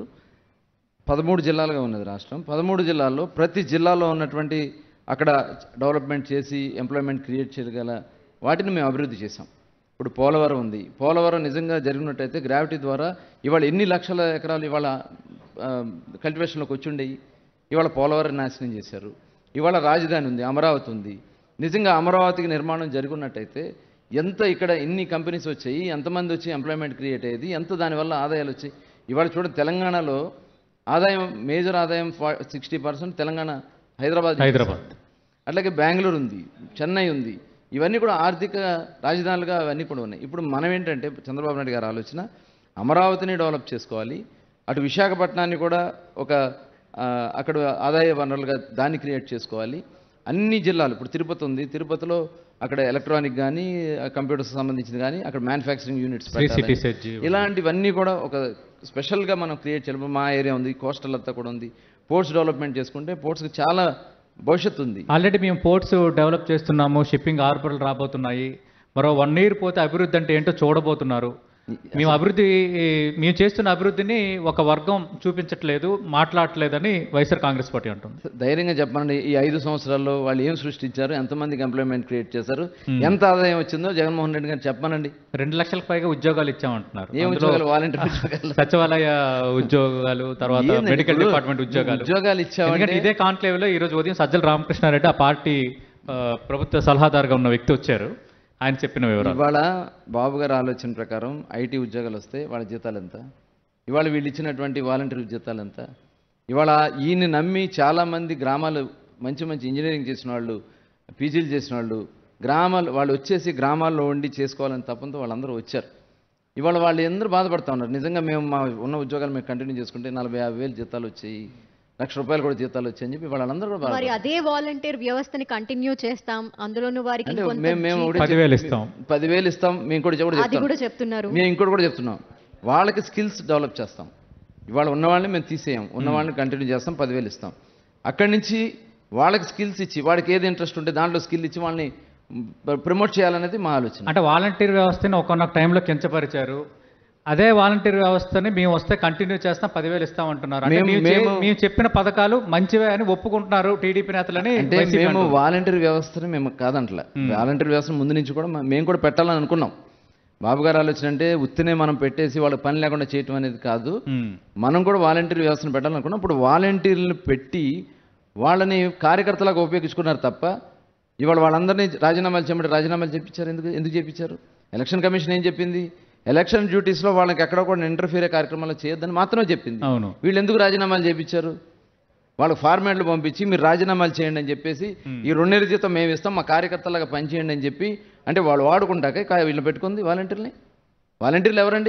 పదమూడు జిల్లాలుగా ఉన్నది రాష్ట్రం పదమూడు జిల్లాల్లో ప్రతి జిల్లాలో ఉన్నటువంటి అక్కడ డెవలప్మెంట్ చేసి ఎంప్లాయ్మెంట్ క్రియేట్ చేయగల వాటిని మేము అభివృద్ధి చేసాం ఇప్పుడు పోలవరం ఉంది పోలవరం నిజంగా జరిగినట్టయితే గ్రావిటీ ద్వారా ఇవాళ ఎన్ని లక్షల ఎకరాలు ఇవాళ కల్టివేషన్లోకి వచ్చి ఉండేవి ఇవాళ పోలవరం నాశనం చేశారు ఇవాళ రాజధాని ఉంది అమరావతి ఉంది నిజంగా అమరావతికి నిర్మాణం జరుగున్నట్టయితే ఎంత ఇక్కడ ఎన్ని కంపెనీస్ వచ్చాయి ఎంతమంది వచ్చి ఎంప్లాయ్మెంట్ క్రియేట్ అయ్యేది ఎంత దానివల్ల ఆదాయాలు వచ్చాయి ఇవాళ చూడండి తెలంగాణలో ఆదాయం మేజర్ ఆదాయం సిక్స్టీ పర్సెంట్ తెలంగాణ హైదరాబాద్ నుంచి హైదరాబాద్. వస్తుంది. అట్లాగే బెంగళూరు ఉంది చెన్నై ఉంది ఇవన్నీ కూడా ఆర్థిక రాజధానులుగా అవన్నీ కూడా ఉన్నాయి ఇప్పుడు మనం ఏంటంటే చంద్రబాబు నాయుడు గారి ఆలోచన అమరావతిని డెవలప్ చేసుకోవాలి అటు విశాఖపట్నాన్ని కూడా ఒక ఆ, అక్కడ ఆదాయ వనరులుగా దాన్ని క్రియేట్ చేసుకోవాలి అన్ని జిల్లాలు ఇప్పుడు తిరుపతి ఉంది తిరుపతిలో అక్కడ ఎలక్ట్రానిక్ కానీ కంప్యూటర్స్ సంబంధించింది కానీ అక్కడ మ్యానుఫ్యాక్చరింగ్ యూనిట్స్ శ్రీ సిటీ సెట్ ఇలాంటివన్నీ కూడా ఒక స్పెషల్గా మనం క్రియేట్ చేయాలి ఇప్పుడు మా ఏరియా ఉంది కోస్టల్ అంతా కూడా ఉంది పోర్ట్స్ డెవలప్మెంట్ చేసుకుంటే పోర్ట్స్కి చాలా భవిష్యత్తు ఉంది ఆల్రెడీ మేము పోర్ట్స్ డెవలప్ చేస్తున్నాము షిప్పింగ్ హార్బర్లు రాబోతున్నాయి మరో వన్ ఇయర్ పోతే అభివృద్ధి అంటే ఏంటో చూడబోతున్నారు మేము అభివృద్ధి మేము చేస్తున్న అభివృద్ధిని ఒక వర్గం చూపించట్లేదు మాట్లాడట్లేదని వైఎస్ఆర్ కాంగ్రెస్ పార్టీ అంటుంది ధైర్యంగా చెప్పండి ఈ ఐదు సంవత్సరాల్లో వాళ్ళు ఏం సృష్టించారు ఎంతమందికి ఎంప్లాయ్మెంట్ క్రియేట్ చేశారు ఎంత ఆదాయం వచ్చిందో జగన్మోహన్ రెడ్డి గారు చెప్పమనండి రెండు లక్షలకు పైగా ఉద్యోగాలు ఇచ్చామంటున్నారు ఏం అందులో ఉద్యోగాలు వాలంటీర్ ఉద్యోగాలు సచివాలయ ఉద్యోగాలు తర్వాత ఏందండి మెడికల్ ఇప్పుడు డిపార్ట్మెంట్ ఉద్యోగాలు ఉద్యోగాలు ఇచ్చామంటే- ఎందుకంటే ఇదే కాన్క్లేవ్ లో ఈ రోజు ఉదయం సజ్జల రామకృష్ణారెడ్డి ఆ పార్టీ ఆ, ప్రభుత్వ సలహాదారుగా ఉన్న వ్యక్తి వచ్చారు ఆయన చెప్పిన వివరాలు ఇవాళ బాబు గారి ఆలోచన ప్రకారం ఐటీ ఉద్యోగాలు వస్తాయి వాళ్ళ జీతాలు ఎంత ఇవాళ వీళ్ళు ఇచ్చినటువంటి వాలంటీర్ జీతాలు ఎంత ఇవాళ ఈయన నమ్మి చాలామంది గ్రామాలు మంచి మంచి ఇంజనీరింగ్ చేసిన వాళ్ళు పీజీలు చేసిన వాళ్ళు గ్రామాలు వాళ్ళు వచ్చేసి గ్రామాల్లో ఉండి చేసుకోవాలని తప్పంతో వాళ్ళందరూ వచ్చారు ఇవాళ వాళ్ళు అందరూ బాధపడతా ఉన్నారు నిజంగా మేము మా ఉన్న ఉద్యోగాలు మేము కంటిన్యూ చేసుకుంటే నలభై యాభై వేలు జీతాలు వచ్చాయి లక్ష రూపాయలు కూడా జీతాలు వచ్చాయని చెప్పి వాళ్ళందరూ కూడా మరి బాధపడతారు అదే వాలంటీర్ వ్యవస్థని కంటిన్యూ చేస్తాం అందులోనూ వారికి అంటే ఇంకొంత మేము మేము ఒకటే పదివేలు చెప్- ఇస్తాం. పదివేలు ఇస్తాం మేము కూడా కూడా అది చెప్తాం కూడా చెప్తున్నారు మేము ఇంకోటి కూడా చెప్తున్నాం వాళ్ళకి స్కిల్స్ డెవలప్ చేస్తాం ఇవాళ ఉన్న వాళ్ళని మేము తీసేయం ఉన్న వాళ్ళని కంటిన్యూ చేస్తాం పదివేలు ఇస్తాం అక్కడి నుంచి వాళ్ళకి స్కిల్స్ ఇచ్చి వాడికి ఏది ఇంట్రెస్ట్ ఉంటే దాంట్లో స్కిల్ ఇచ్చి వాళ్ళని ప్రమోట్ చేయాలనేది మా ఆలోచన అంటే వాలంటీర్ వ్యవస్థని ఒకనొక టైంలో కించపరిచారు అదే వాలంటీర్ వ్యవస్థని మేము వస్తే కంటిన్యూ చేస్తాం పదివేలు ఇస్తామంటున్నారు అంటే మేము- మేము చే- మేము- మేము చెప్పిన పథకాలు మంచివే అని ఒప్పుకుంటున్నారు టీడీపీ నేతలని అంటే వైసీపీ మేము అంటుంది. వాలంటీర్ వ్యవస్థని మేము కాదంట్లా వాలంటీర్ వ్యవస్థ ముందు నుంచి కూడా మ- మేము కూడా పెట్టాలని అనుకున్నాం బాబు గారు ఆలోచన అంటే ఉత్తినే మనం పెట్టేసి వాళ్ళకి పని లేకుండా చేయటం అనేది కాదు ఉమ్. మనం కూడా వాలంటీర్ వ్యవస్థను పెట్టాలనుకున్నాం ఇప్పుడు వాలంటీర్లను పెట్టి వాళ్ళని కార్యకర్తలాగా ఉపయోగించుకున్నారు తప్ప ఇవాళ వాళ్ళందరినీ రాజీనామాలు చేయమంటే రాజీనామాలు చేయించారు ఎందుకు ఎందుకు చేయించారు ఎలక్షన్ కమిషన్ ఏం చెప్పింది ఎలక్షన్ డ్యూటీస్లో వాళ్ళకి ఎక్కడ కూడా ఇంటర్ఫీరే కార్యక్రమాలు చేయొద్దని మాత్రమే చెప్పింది అవును వీళ్ళు ఎందుకు రాజీనామాలు చేయించారు వాళ్ళకి ఫార్మాట్లు పంపించి మీరు రాజీనామాలు చేయండి అని చెప్పేసి ఈ రెండేళ్ళ జీతం మేము ఇస్తాం మా కార్యకర్తలాగా పనిచేయండి అని చెప్పి అంటే వాళ్ళు వాడుకుంటాకే కా- వీళ్ళని పెట్టుకుంది వాలంటీర్ని వాలంటీర్లు ఎవరండి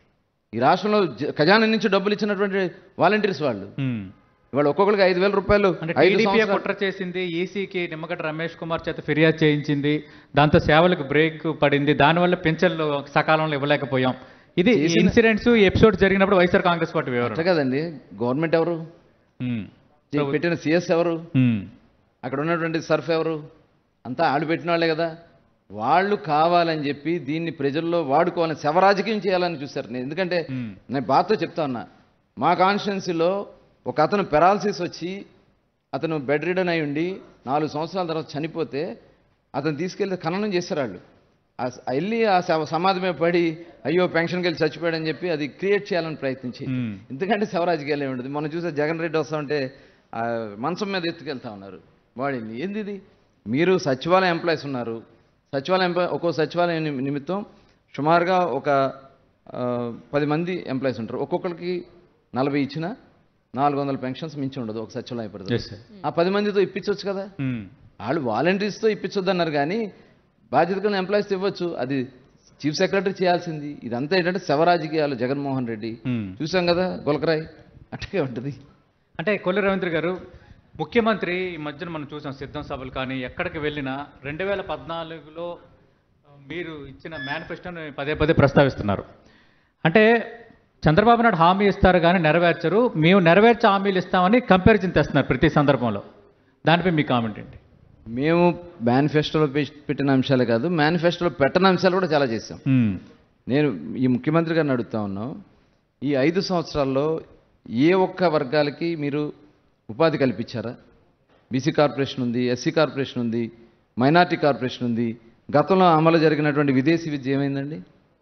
ఈ రాష్ట్రంలో జ- ఖజానా నుంచి డబ్బులు ఇచ్చినటువంటి వాలంటీర్స్ వాళ్ళు ఉమ్. ఇవాళ ఒక్కొక్కరికి ఐదు వేల రూపాయలు అంటే ఐదు టీడీపీ సంవత్సరాలు- కుట్ర చేసింది ఈసీకి నిమ్మగడ్డ రమేష్ కుమార్ చేత ఫిర్యాదు చేయించింది దాంతో సేవలకు బ్రేక్ పడింది దానివల్ల పెన్షన్లు సకాలంలో ఇవ్వలేకపోయాం ఇది ఇన్సిడెంట్స్ ఎపిసోడ్ జరిగినప్పుడు వైఎస్ఆర్ కాంగ్రెస్ పార్టీ వివరణ అట్లా కదండి గవర్నమెంట్ ఎవరు ఉమ్. ఈ పెట్టిన సిఎస్ ఎవరు ఉమ్. అక్కడ ఉన్నటువంటి సర్ఫ్ ఎవరు అంతా ఆడు పెట్టిన వాళ్ళే కదా వాళ్ళు కావాలని చెప్పి దీన్ని ప్రజల్లో వాడుకోవాలని శవరాజకీయం చేయాలని చూశారు నేను ఎందుకంటే మ్మ్. నేను బాధతో చెప్తా ఉన్నా మా కాన్స్టిట్యున్సీలో ఒక అతను పెరాలసిస్ వచ్చి అతను బెడ్ రిడన్ అయి ఉండి నాలుగు సంవత్సరాల తర్వాత చనిపోతే అతను తీసుకెళ్ళి ఖననం చేశారు వాళ్ళు ఆ స- వెళ్ళి ఆ శవ- సమాధి మీద పడి అయ్యో పెన్షన్కి వెళ్ళి చచ్చిపోయాడని చెప్పి అది క్రియేట్ చేయాలని ప్రయత్నించి మ్మ్. ఎందుకంటే శవరాజకీయాలు ఏమి ఉండదు మనం చూసే జగన్ రెడ్డి వస్తా ఉంటే ఆ, మంచం మీద ఎత్తుకెళ్తా ఉన్నారు వాడిని ఏంది ఇది మీరు సచివాలయ ఎంప్లాయీస్ ఉన్నారు సచివాలయం ఎంప్లాయ్ ఒక్కో సచివాలయం నిమి- నిమిత్తం సుమారుగా ఒక ఆ, పది మంది ఎంప్లాయీస్ ఉంటారు ఒక్కొక్కరికి నలభై ఇచ్చిన నాలుగు వందల పెన్షన్స్ మించి ఉండదు ఒక సచివాలయం పరిధి Yes, sir. ఆ పది మందితో ఇప్పించవచ్చు కదా ఉమ్. వాళ్ళు వాలంటీర్స్తో ఇప్పించొద్దు అన్నారు కానీ బాధ్యత కలిగిన ఎంప్లాయీస్తో ఇవ్వచ్చు అది చీఫ్ సెక్రటరీ చేయాల్సింది ఇదంతా ఏంటంటే శవరాజకీయాలు జగన్మోహన్ రెడ్డి మ్మ్. చూసాం కదా గులకరాయ్ అట్టగే ఉంటుంది అంటే కొల్లి రవీంద్ర గారు ముఖ్యమంత్రి ఈ మధ్యన మనం చూసాం సిద్ధం సభలు కానీ ఎక్కడికి వెళ్ళినా రెండు వేల పద్నాలుగులో ఆ, మీరు ఇచ్చిన మేనిఫెస్టోని పదే పదే ప్రస్తావిస్తున్నారు అంటే చంద్రబాబు నాయుడు హామీ ఇస్తారు కానీ నెరవేర్చరు మేము నెరవేర్చే హామీలు ఇస్తామని కంపారిజన్ తెస్తున్నారు ప్రతి సందర్భంలో దానిపై మీ కామెంట్ ఏంటి మేము మేనిఫెస్టోలో పె- పెట్టిన అంశాలే కాదు మేనిఫెస్టోలో పెట్టని అంశాలు కూడా చాలా చేశాం మ్మ్. నేను ఈ ముఖ్యమంత్రి గారిని అడుగుతా ఉన్నాం ఈ ఐదు సంవత్సరాల్లో ఏ ఒక్క వర్గాలకి మీరు ఉపాధి కల్పించారా బీసీ కార్పొరేషన్ ఉంది ఎస్సీ కార్పొరేషన్ ఉంది మైనార్టీ కార్పొరేషన్ ఉంది గతంలో అమలు జరిగినటువంటి విదేశీ విద్య ఏమైందండి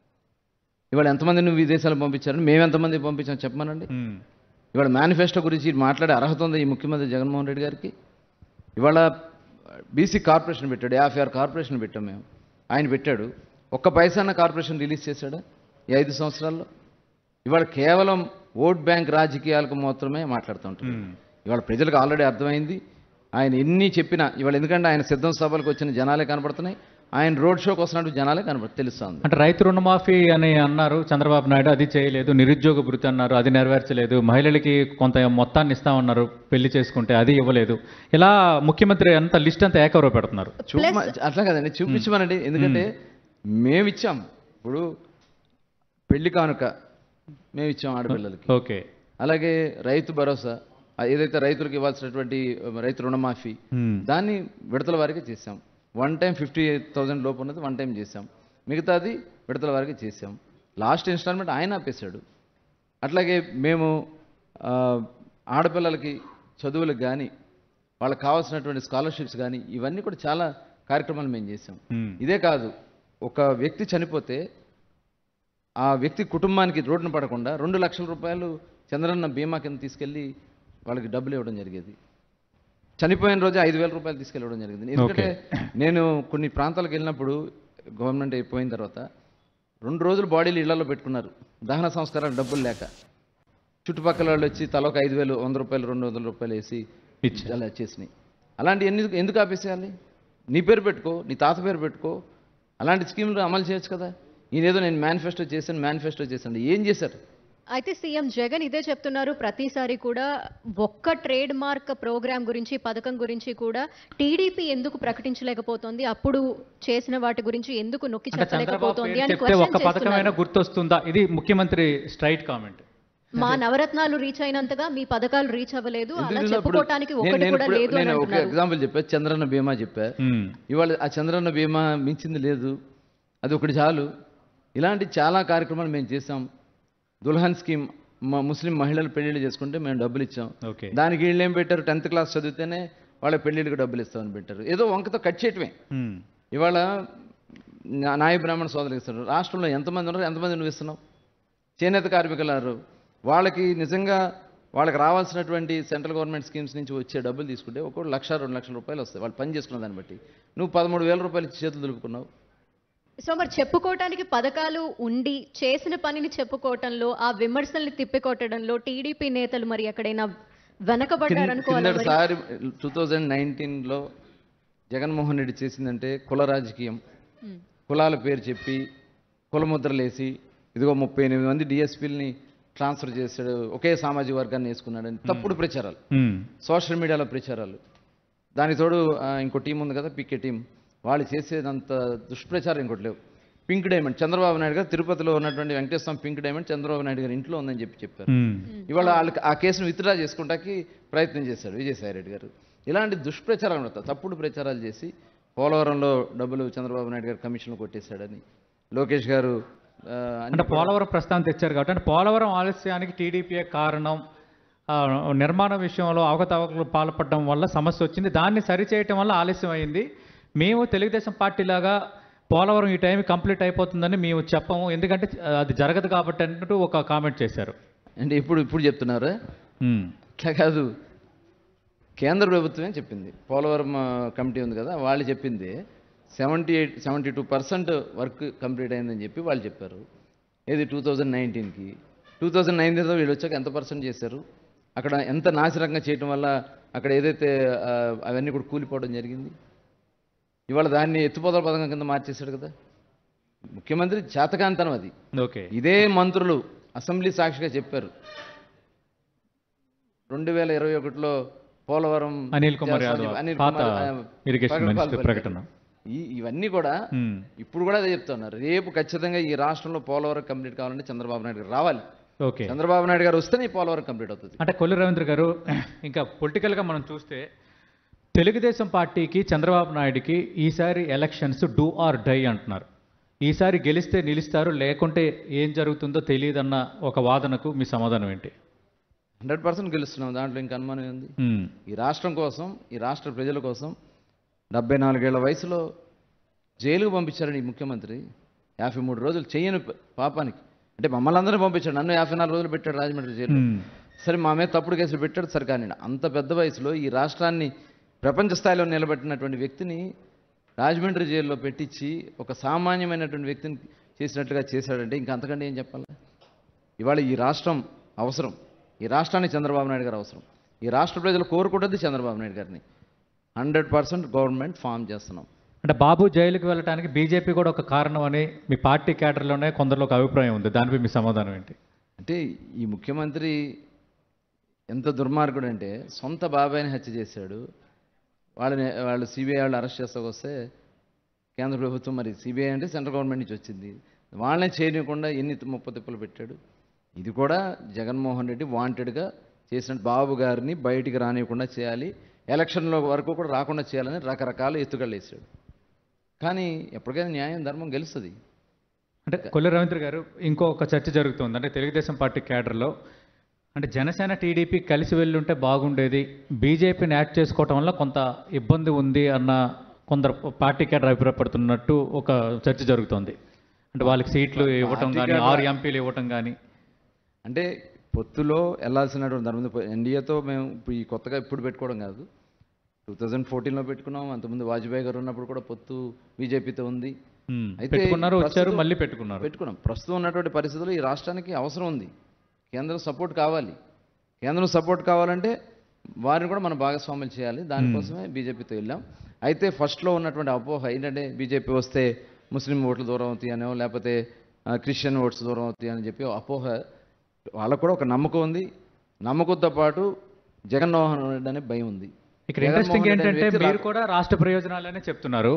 ఇవాళ ఎంతమంది నువ్వు విదేశాలకు పంపించారని మేము ఎంతమంది పంపించాం చెప్పమనండి మ్మ్. ఇవాళ మేనిఫెస్టో గురించి మాట్లాడే అర్హత ఉంది ఈ ముఖ్యమంత్రి జగన్మోహన్ రెడ్డి గారికి ఇవాళ బీసీ కార్పొరేషన్ పెట్టాడు యాభై ఆరు కార్పొరేషన్ పెట్టాం మేము ఆయన పెట్టాడు ఒక్క పైసాన్న కార్పొరేషన్ రిలీజ్ చేశాడా ఈ ఐదు సంవత్సరాల్లో ఇవాళ కేవలం ఓట్ బ్యాంక్ రాజకీయాలకు మాత్రమే మాట్లాడుతూ ఉంటారు మ్మ్. ఇవాళ ప్రజలకు ఆల్రెడీ అర్థమైంది ఆయన ఎన్ని చెప్పినా ఇవాళ ఎందుకంటే ఆయన సిద్ధం సభలకు వచ్చిన జనాలే కనపడుతున్నాయి ఆయన రోడ్ షోకి వస్తున్నట్టు జనాలే కనపడు తెలుస్తుంది అంటే రైతు రుణమాఫీ అని అన్నారు చంద్రబాబు నాయుడు అది చేయలేదు నిరుద్యోగ భృతి అన్నారు అది నెరవేర్చలేదు మహిళలకి కొంత మొత్తాన్ని ఇస్తామన్నారు పెళ్లి చేసుకుంటే అది ఇవ్వలేదు ఇలా ముఖ్యమంత్రి అంతా లిస్ట్ అంతా ఏకవరో పెడుతున్నారు చూప అట్లా కదండి చూపించమనండి ఎందుకంటే మేము ఇచ్చాం ఇప్పుడు పెళ్లి కానుక మేము ఇచ్చాం ఆడపిల్లలకి ఓకే అలాగే రైతు భరోసా ఆ ఏదైతే రైతులకు ఇవ్వాల్సినటువంటి ఆ, రైతు రుణమాఫీ మ్మ్. దాన్ని విడతల వారికి చేసాం వన్ టైం ఫిఫ్టీ థౌజండ్ లోపు ఉన్నది వన్ టైం చేసాం మిగతాది విడతల వారికి చేసాం లాస్ట్ ఇన్స్టాల్మెంట్ ఆయన ఆపేశాడు అట్లాగే మేము ఆ, ఆడపిల్లలకి చదువులకు కానీ వాళ్ళకి కావాల్సినటువంటి స్కాలర్షిప్స్ కానీ ఇవన్నీ కూడా చాలా కార్యక్రమాలు మేము చేసాం మ్మ్. ఇదే కాదు ఒక వ్యక్తి చనిపోతే ఆ వ్యక్తి కుటుంబానికి రోడ్డున పడకుండా రెండు లక్షల రూపాయలు చంద్రన్న బీమా కింద తీసుకెళ్ళి వాళ్ళకి డబ్బులు ఇవ్వడం జరిగేది చనిపోయిన రోజు ఐదు వేల రూపాయలు తీసుకెళ్ళడం జరిగింది ఎందుకంటే నేను కొన్ని ప్రాంతాలకు వెళ్ళినప్పుడు గవర్నమెంట్ అయిపోయిన తర్వాత రెండు రోజులు బాడీలు ఇళ్లలో పెట్టుకున్నారు దహన సంస్కారాలు డబ్బులు లేక చుట్టుపక్కల వాళ్ళు వచ్చి తలొక ఐదు వేలు వంద రూపాయలు రెండు వందల రూపాయలు వేసి ఇచ్చి అలా చేసినాయి అలాంటి ఎందుకు ఎందుకు ఆపేసేయాలి నీ పేరు పెట్టుకో నీ తాత పేరు పెట్టుకో అలాంటి స్కీములు అమలు చేయొచ్చు కదా ఈయనేదో నేను మేనిఫెస్టో చేశాను మేనిఫెస్టో చేశాను ఏం చేశారు అయితే సీఎం జగన్ ఇదే చెప్తున్నారు ప్రతిసారి కూడా ఒక్క ట్రేడ్ మార్క్ ప్రోగ్రామ్ గురించి పథకం గురించి కూడా టీడీపీ ఎందుకు ప్రకటించలేకపోతుంది అప్పుడు చేసిన వాటి గురించి ఎందుకు నొక్కి అంటే చంద్రబాబు చెప్పలేకపోతుంది పేరు అని చెప్తే ఒక్క క్వశ్చన్ పథకమైనా చేస్తున్నారు గుర్తొస్తుందా ఇది ముఖ్యమంత్రి స్ట్రైట్ కామెంట్ మా నవరత్నాలు రీచ్ అయినంతగా మీ పథకాలు రీచ్ అవ్వలేదు అలా ఎందుకు ఇప్పుడు చెప్పుకోవటానికి నేను- ఒకటి నేను కూడా ఇప్పుడు- లేదు అని నేను ఒక అంటున్నారు ఎగ్జాంపుల్ చెప్పా చంద్రన్న బీమా చెప్పా ఇవాళ ఆ చంద్రన్న బీమా మించింది లేదు అది ఒకటి చాలు ఇలాంటి చాలా కార్యక్రమాలు మేము చేసాం దుల్హన్ స్కీమ్ మా ముస్లిం మహిళలు పెళ్లిళ్ళు చేసుకుంటే మేము డబ్బులు ఇచ్చాం ఓకే దానికి వీళ్ళు ఏం పెట్టారు టెన్త్ క్లాస్ చదివితేనే వాళ్ళ పెళ్లిళ్ళకి డబ్బులు ఇస్తామని పెట్టారు ఏదో వంకతో కట్ చేయటమే ఇవాళ నా- నాయ బ్రాహ్మణ సోదరులు ఇస్తారు రాష్ట్రంలో ఎంతమంది ఉన్నారు ఎంతమంది నువ్వు ఇస్తున్నావు చేనేత కార్మికులారు వాళ్ళకి నిజంగా వాళ్ళకి రావాల్సినటువంటి సెంట్రల్ గవర్నమెంట్ స్కీమ్స్ నుంచి వచ్చే డబ్బులు తీసుకుంటే ఒక్కొక్క లక్ష రెండు లక్షల రూపాయలు వస్తాయి వాళ్ళు పని చేసుకున్న దాన్ని బట్టి నువ్వు పదమూడు వేల రూపాయలు ఇచ్చి చేతులు దులుపుకున్నావు సో మరి చెప్పుకోవటానికి పథకాలు ఉండి చేసిన పనిని చెప్పుకోవటంలో ఆ విమర్శల్ని తిప్పికొట్టడంలో టీడీపీ నేతలు మరి ఎక్కడైనా వెనకబడ్డారు అనుకోవాలి మరి కిందటిసారి టూ థౌజండ్ నైన్టీన్లో జగన్మోహన్ రెడ్డి చేసిందంటే కుల రాజకీయం ఉమ్. కులాల పేరు చెప్పి కులముద్రలేసి ఇదిగో ముప్పై ఎనిమిది మంది డిఎస్పీలని ట్రాన్స్ఫర్ చేశాడు ఒకే సామాజిక వర్గాన్ని వేసుకున్నాడని తప్పుడు ప్రచారాలు సోషల్ మీడియాలో ప్రచారాలు దానికి తోడు ఆ, ఇంకో టీం ఉంది కదా పికే టీం వాళ్ళు చేసేదంత దుష్ప్రచారం ఇంకోటి లేవు పింక్ డైమండ్ చంద్రబాబు నాయుడు గారు తిరుపతిలో ఉన్నటువంటి వెంకటేశ్వరం పింక్ డైమండ్ చంద్రబాబు నాయుడు గారి ఇంట్లో ఉందని చెప్పి చెప్పారు ఇవాళ వాళ్ళకి ఆ కేసును విత్డ్రా చేసుకుంటాకి ప్రయత్నం చేశారు విజయసాయి రెడ్డి గారు ఇలాంటి దుష్ప్రచారాలు ఉంటాయి తప్పుడు ప్రచారాలు చేసి పోలవరంలో డబ్బులు చంద్రబాబు నాయుడు గారు కమిషన్లు కొట్టేశాడని లోకేష్ గారు ఆ, అన్ని అంటే పోలవరం ప్రస్తావన తెచ్చారు కాబట్టి అంటే పోలవరం ఆలస్యానికి టీడీపీయే కారణం ఆ, నిర్మాణ విషయంలో అవకతవకలు పాల్పడడం వల్ల సమస్య వచ్చింది దాన్ని సరిచేయటం వల్ల ఆలస్యం అయింది మేము తెలుగుదేశం పార్టీ లాగా పోలవరం ఈ టైం కంప్లీట్ అయిపోతుందని మేము చెప్పము ఎందుకంటే ఆ, అది జరగదు కాబట్టి అంటూ ఒక కామెంట్ చేశారు అంటే ఇప్పుడు ఇప్పుడు చెప్తున్నారా ఉమ్. అట్లా కాదు కేంద్ర ప్రభుత్వమే చెప్పింది పోలవరం ఆ, కమిటీ ఉంది కదా వాళ్ళు చెప్పింది seventy eight seventy two percent work complete అయిందని చెప్పి వాళ్ళు చెప్పారు ఏది టూ థౌజండ్ నైన్టీన్కి టూ థౌజండ్ నైన్టీన్తో వీళ్ళు వచ్చాక ఎంత పర్సెంట్ చేశారు అక్కడ ఎంత నాశనంగా చేయటం వల్ల అక్కడ ఏదైతే ఆ, అవన్నీ కూడా కూలిపోవడం జరిగింది ఇవాళ దాన్ని ఎత్తుపోతల పథకం కింద మార్చేశాడు కదా ముఖ్యమంత్రి చేతకాంతనం అది ఓకే ఇదే మంత్రులు అసెంబ్లీ సాక్షిగా చెప్పారు రెండు వేల ఇరవై ఒకటిలో పోలవరం అనిల్ కుమార్ చేస్తామని యాదవ్ అనిల్ పాత కుమార్, ఆ, ఇరిగేషన్ ప్రకటన మినిస్టర్ పలికారు. ప్రకటన ఈ ఇవన్నీ కూడా ఉమ్. ఇప్పుడు కూడా అదే చెప్తున్నారు రేపు ఖచ్చితంగా ఈ రాష్ట్రంలో పోలవరం కంప్లీట్ కావాలంటే చంద్రబాబు నాయుడు గారు రావాలి ఓకే చంద్రబాబు నాయుడు గారు వస్తేనే ఈ పోలవరం కంప్లీట్ అవుతుంది అంటే కొల్లు రవీంద్ర గారు ఇంకా పొలిటికల్గా మనం చూస్తే తెలుగుదేశం పార్టీకి చంద్రబాబు నాయుడుకి ఈసారి ఎలక్షన్స్ డూ ఆర్ డై అంటున్నారు ఈసారి గెలిస్తే నిలుస్తారు లేకుంటే ఏం జరుగుతుందో తెలియదన్న ఒక వాదనకు మీ సమాధానం ఏంటి హండ్రెడ్ పర్సెంట్ గెలుస్తున్నాం దాంట్లో ఇంకా అనుమానం ఉంది ఉమ్, ఈ రాష్ట్రం కోసం ఈ రాష్ట్ర ప్రజల కోసం డెబ్బై నాలుగేళ్ల వయసులో జైలుకు పంపించారని ఈ ముఖ్యమంత్రి యాభై మూడు రోజులు చేయని ప- పాపానికి అంటే మమ్మల్ని అందరినీ పంపించాడు నన్ను యాభై నాలుగు రోజులు పెట్టాడు రాజమండ్రి జైలు ఉమ్, సరే మా మీద తప్పుడు కేసులు పెట్టాడు సరే కానీ అంత పెద్ద వయసులో ఈ రాష్ట్రాన్ని ప్రపంచ స్థాయిలో నిలబెట్టినటువంటి వ్యక్తిని రాజమండ్రి జైల్లో పెట్టించి ఒక సామాన్యమైనటువంటి వ్యక్తిని చేసినట్లుగా చేశాడంటే ఇంకా అంతకంటే ఏం చెప్పాలి ఇవాళ ఈ రాష్ట్రం అవసరం ఈ రాష్ట్రానికి చంద్రబాబు నాయుడు గారు అవసరం ఈ రాష్ట్ర ప్రజలు కోరుకుంటుంది చంద్రబాబు నాయుడు గారిని హండ్రెడ్ పర్సెంట్ గవర్నమెంట్ ఫామ్ చేస్తున్నాం అంటే బాబు జైలుకి వెళ్ళడానికి బీజేపీ కూడా ఒక కారణం అని మీ పార్టీ క్యాడర్లోనే కొందరిలో ఒక అభిప్రాయం ఉంది దానిపై మీ సమాధానం ఏంటి అంటే ఈ ముఖ్యమంత్రి ఎంత దుర్మార్గుడు అంటే సొంత బాబాయిని హత్య చేశాడు వాళ్ళని వాళ్ళు సిబిఐ వాళ్ళు అరెస్ట్ చేస్తాకు వస్తే కేంద్ర ప్రభుత్వం మరి సిబిఐ అంటే సెంట్రల్ గవర్నమెంట్ నుంచి వచ్చింది వాళ్ళని చేయనివ్వకుండా ఎన్ని ముప్ప తిప్పలు పెట్టాడు ఇది కూడా జగన్మోహన్ రెడ్డి వాంటెడ్గా చేసిన బాబు గారిని బయటికి రానివ్వకుండా చేయాలి ఎలక్షన్లో వరకు కూడా రాకుండా చేయాలని రకరకాల ఎత్తుగళ్ళు వేసాడు కానీ ఎప్పటికైనా న్యాయం ధర్మం గెలుస్తుంది అంటే కొల్లి రవీంద్ర గారు ఇంకొక చర్చ జరుగుతుంది అంటే తెలుగుదేశం పార్టీ క్యాడర్లో అంటే జనసేన టీడీపీ కలిసి వెళ్ళుంటే బాగుండేది బీజేపీని యాడ్ చేసుకోవటం వల్ల కొంత ఇబ్బంది ఉంది అన్న కొందరు పార్టీ క్యాడర్ అభిప్రాయపడుతున్నట్టు ఒక చర్చ జరుగుతోంది అంటే వాళ్ళకి సీట్లు ఇవ్వటం కానీ ఆరు ఎంపీలు ఇవ్వటం కానీ అంటే పొత్తులో వెళ్ళాల్సినటువంటి ధర్మం ఎన్డీఏతో మేము ఇప్పుడు ఈ కొత్తగా ఇప్పుడు పెట్టుకోవడం కాదు టూ థౌజండ్ ఫోర్టీన్లో పెట్టుకున్నాం అంతకుముందు వాజ్పేయి గారు ఉన్నప్పుడు కూడా పొత్తు బీజేపీతో ఉంది ఉమ్, అయితే పెట్టుకున్నారు వచ్చారు ప్రస్తుతం- మళ్ళీ పెట్టుకున్నారు పెట్టుకున్నాం ప్రస్తుతం ఉన్నటువంటి పరిస్థితుల్లో ఈ రాష్ట్రానికి అవసరం ఉంది కేంద్రం సపోర్ట్ కావాలి కేంద్రం సపోర్ట్ కావాలంటే వారిని కూడా మనం భాగస్వాములు చేయాలి దానికోసమే బీజేపీతో వెళ్ళాం అయితే ఫస్ట్లో ఉన్నటువంటి అపోహ ఏంటంటే బీజేపీ వస్తే ముస్లిం ఓట్లు దూరం అవుతాయనో లేకపోతే ఆ, క్రిస్టియన్ ఓట్స్ దూరం అవుతాయి అని చెప్పి అపోహ వాళ్ళకు కూడా ఒక నమ్మకం ఉంది నమ్మకంతో పాటు జగన్మోహన్ రెడ్డి అనే భయం ఉంది ఇక్కడ ఇంట్రెస్టింగ్ జగన్మోహన్ రెడ్డి అనే ఏంటంటే వ్యక్తి మీరు కూడా రాష్ట్ర ప్రయోజనాలనే చెప్తున్నారు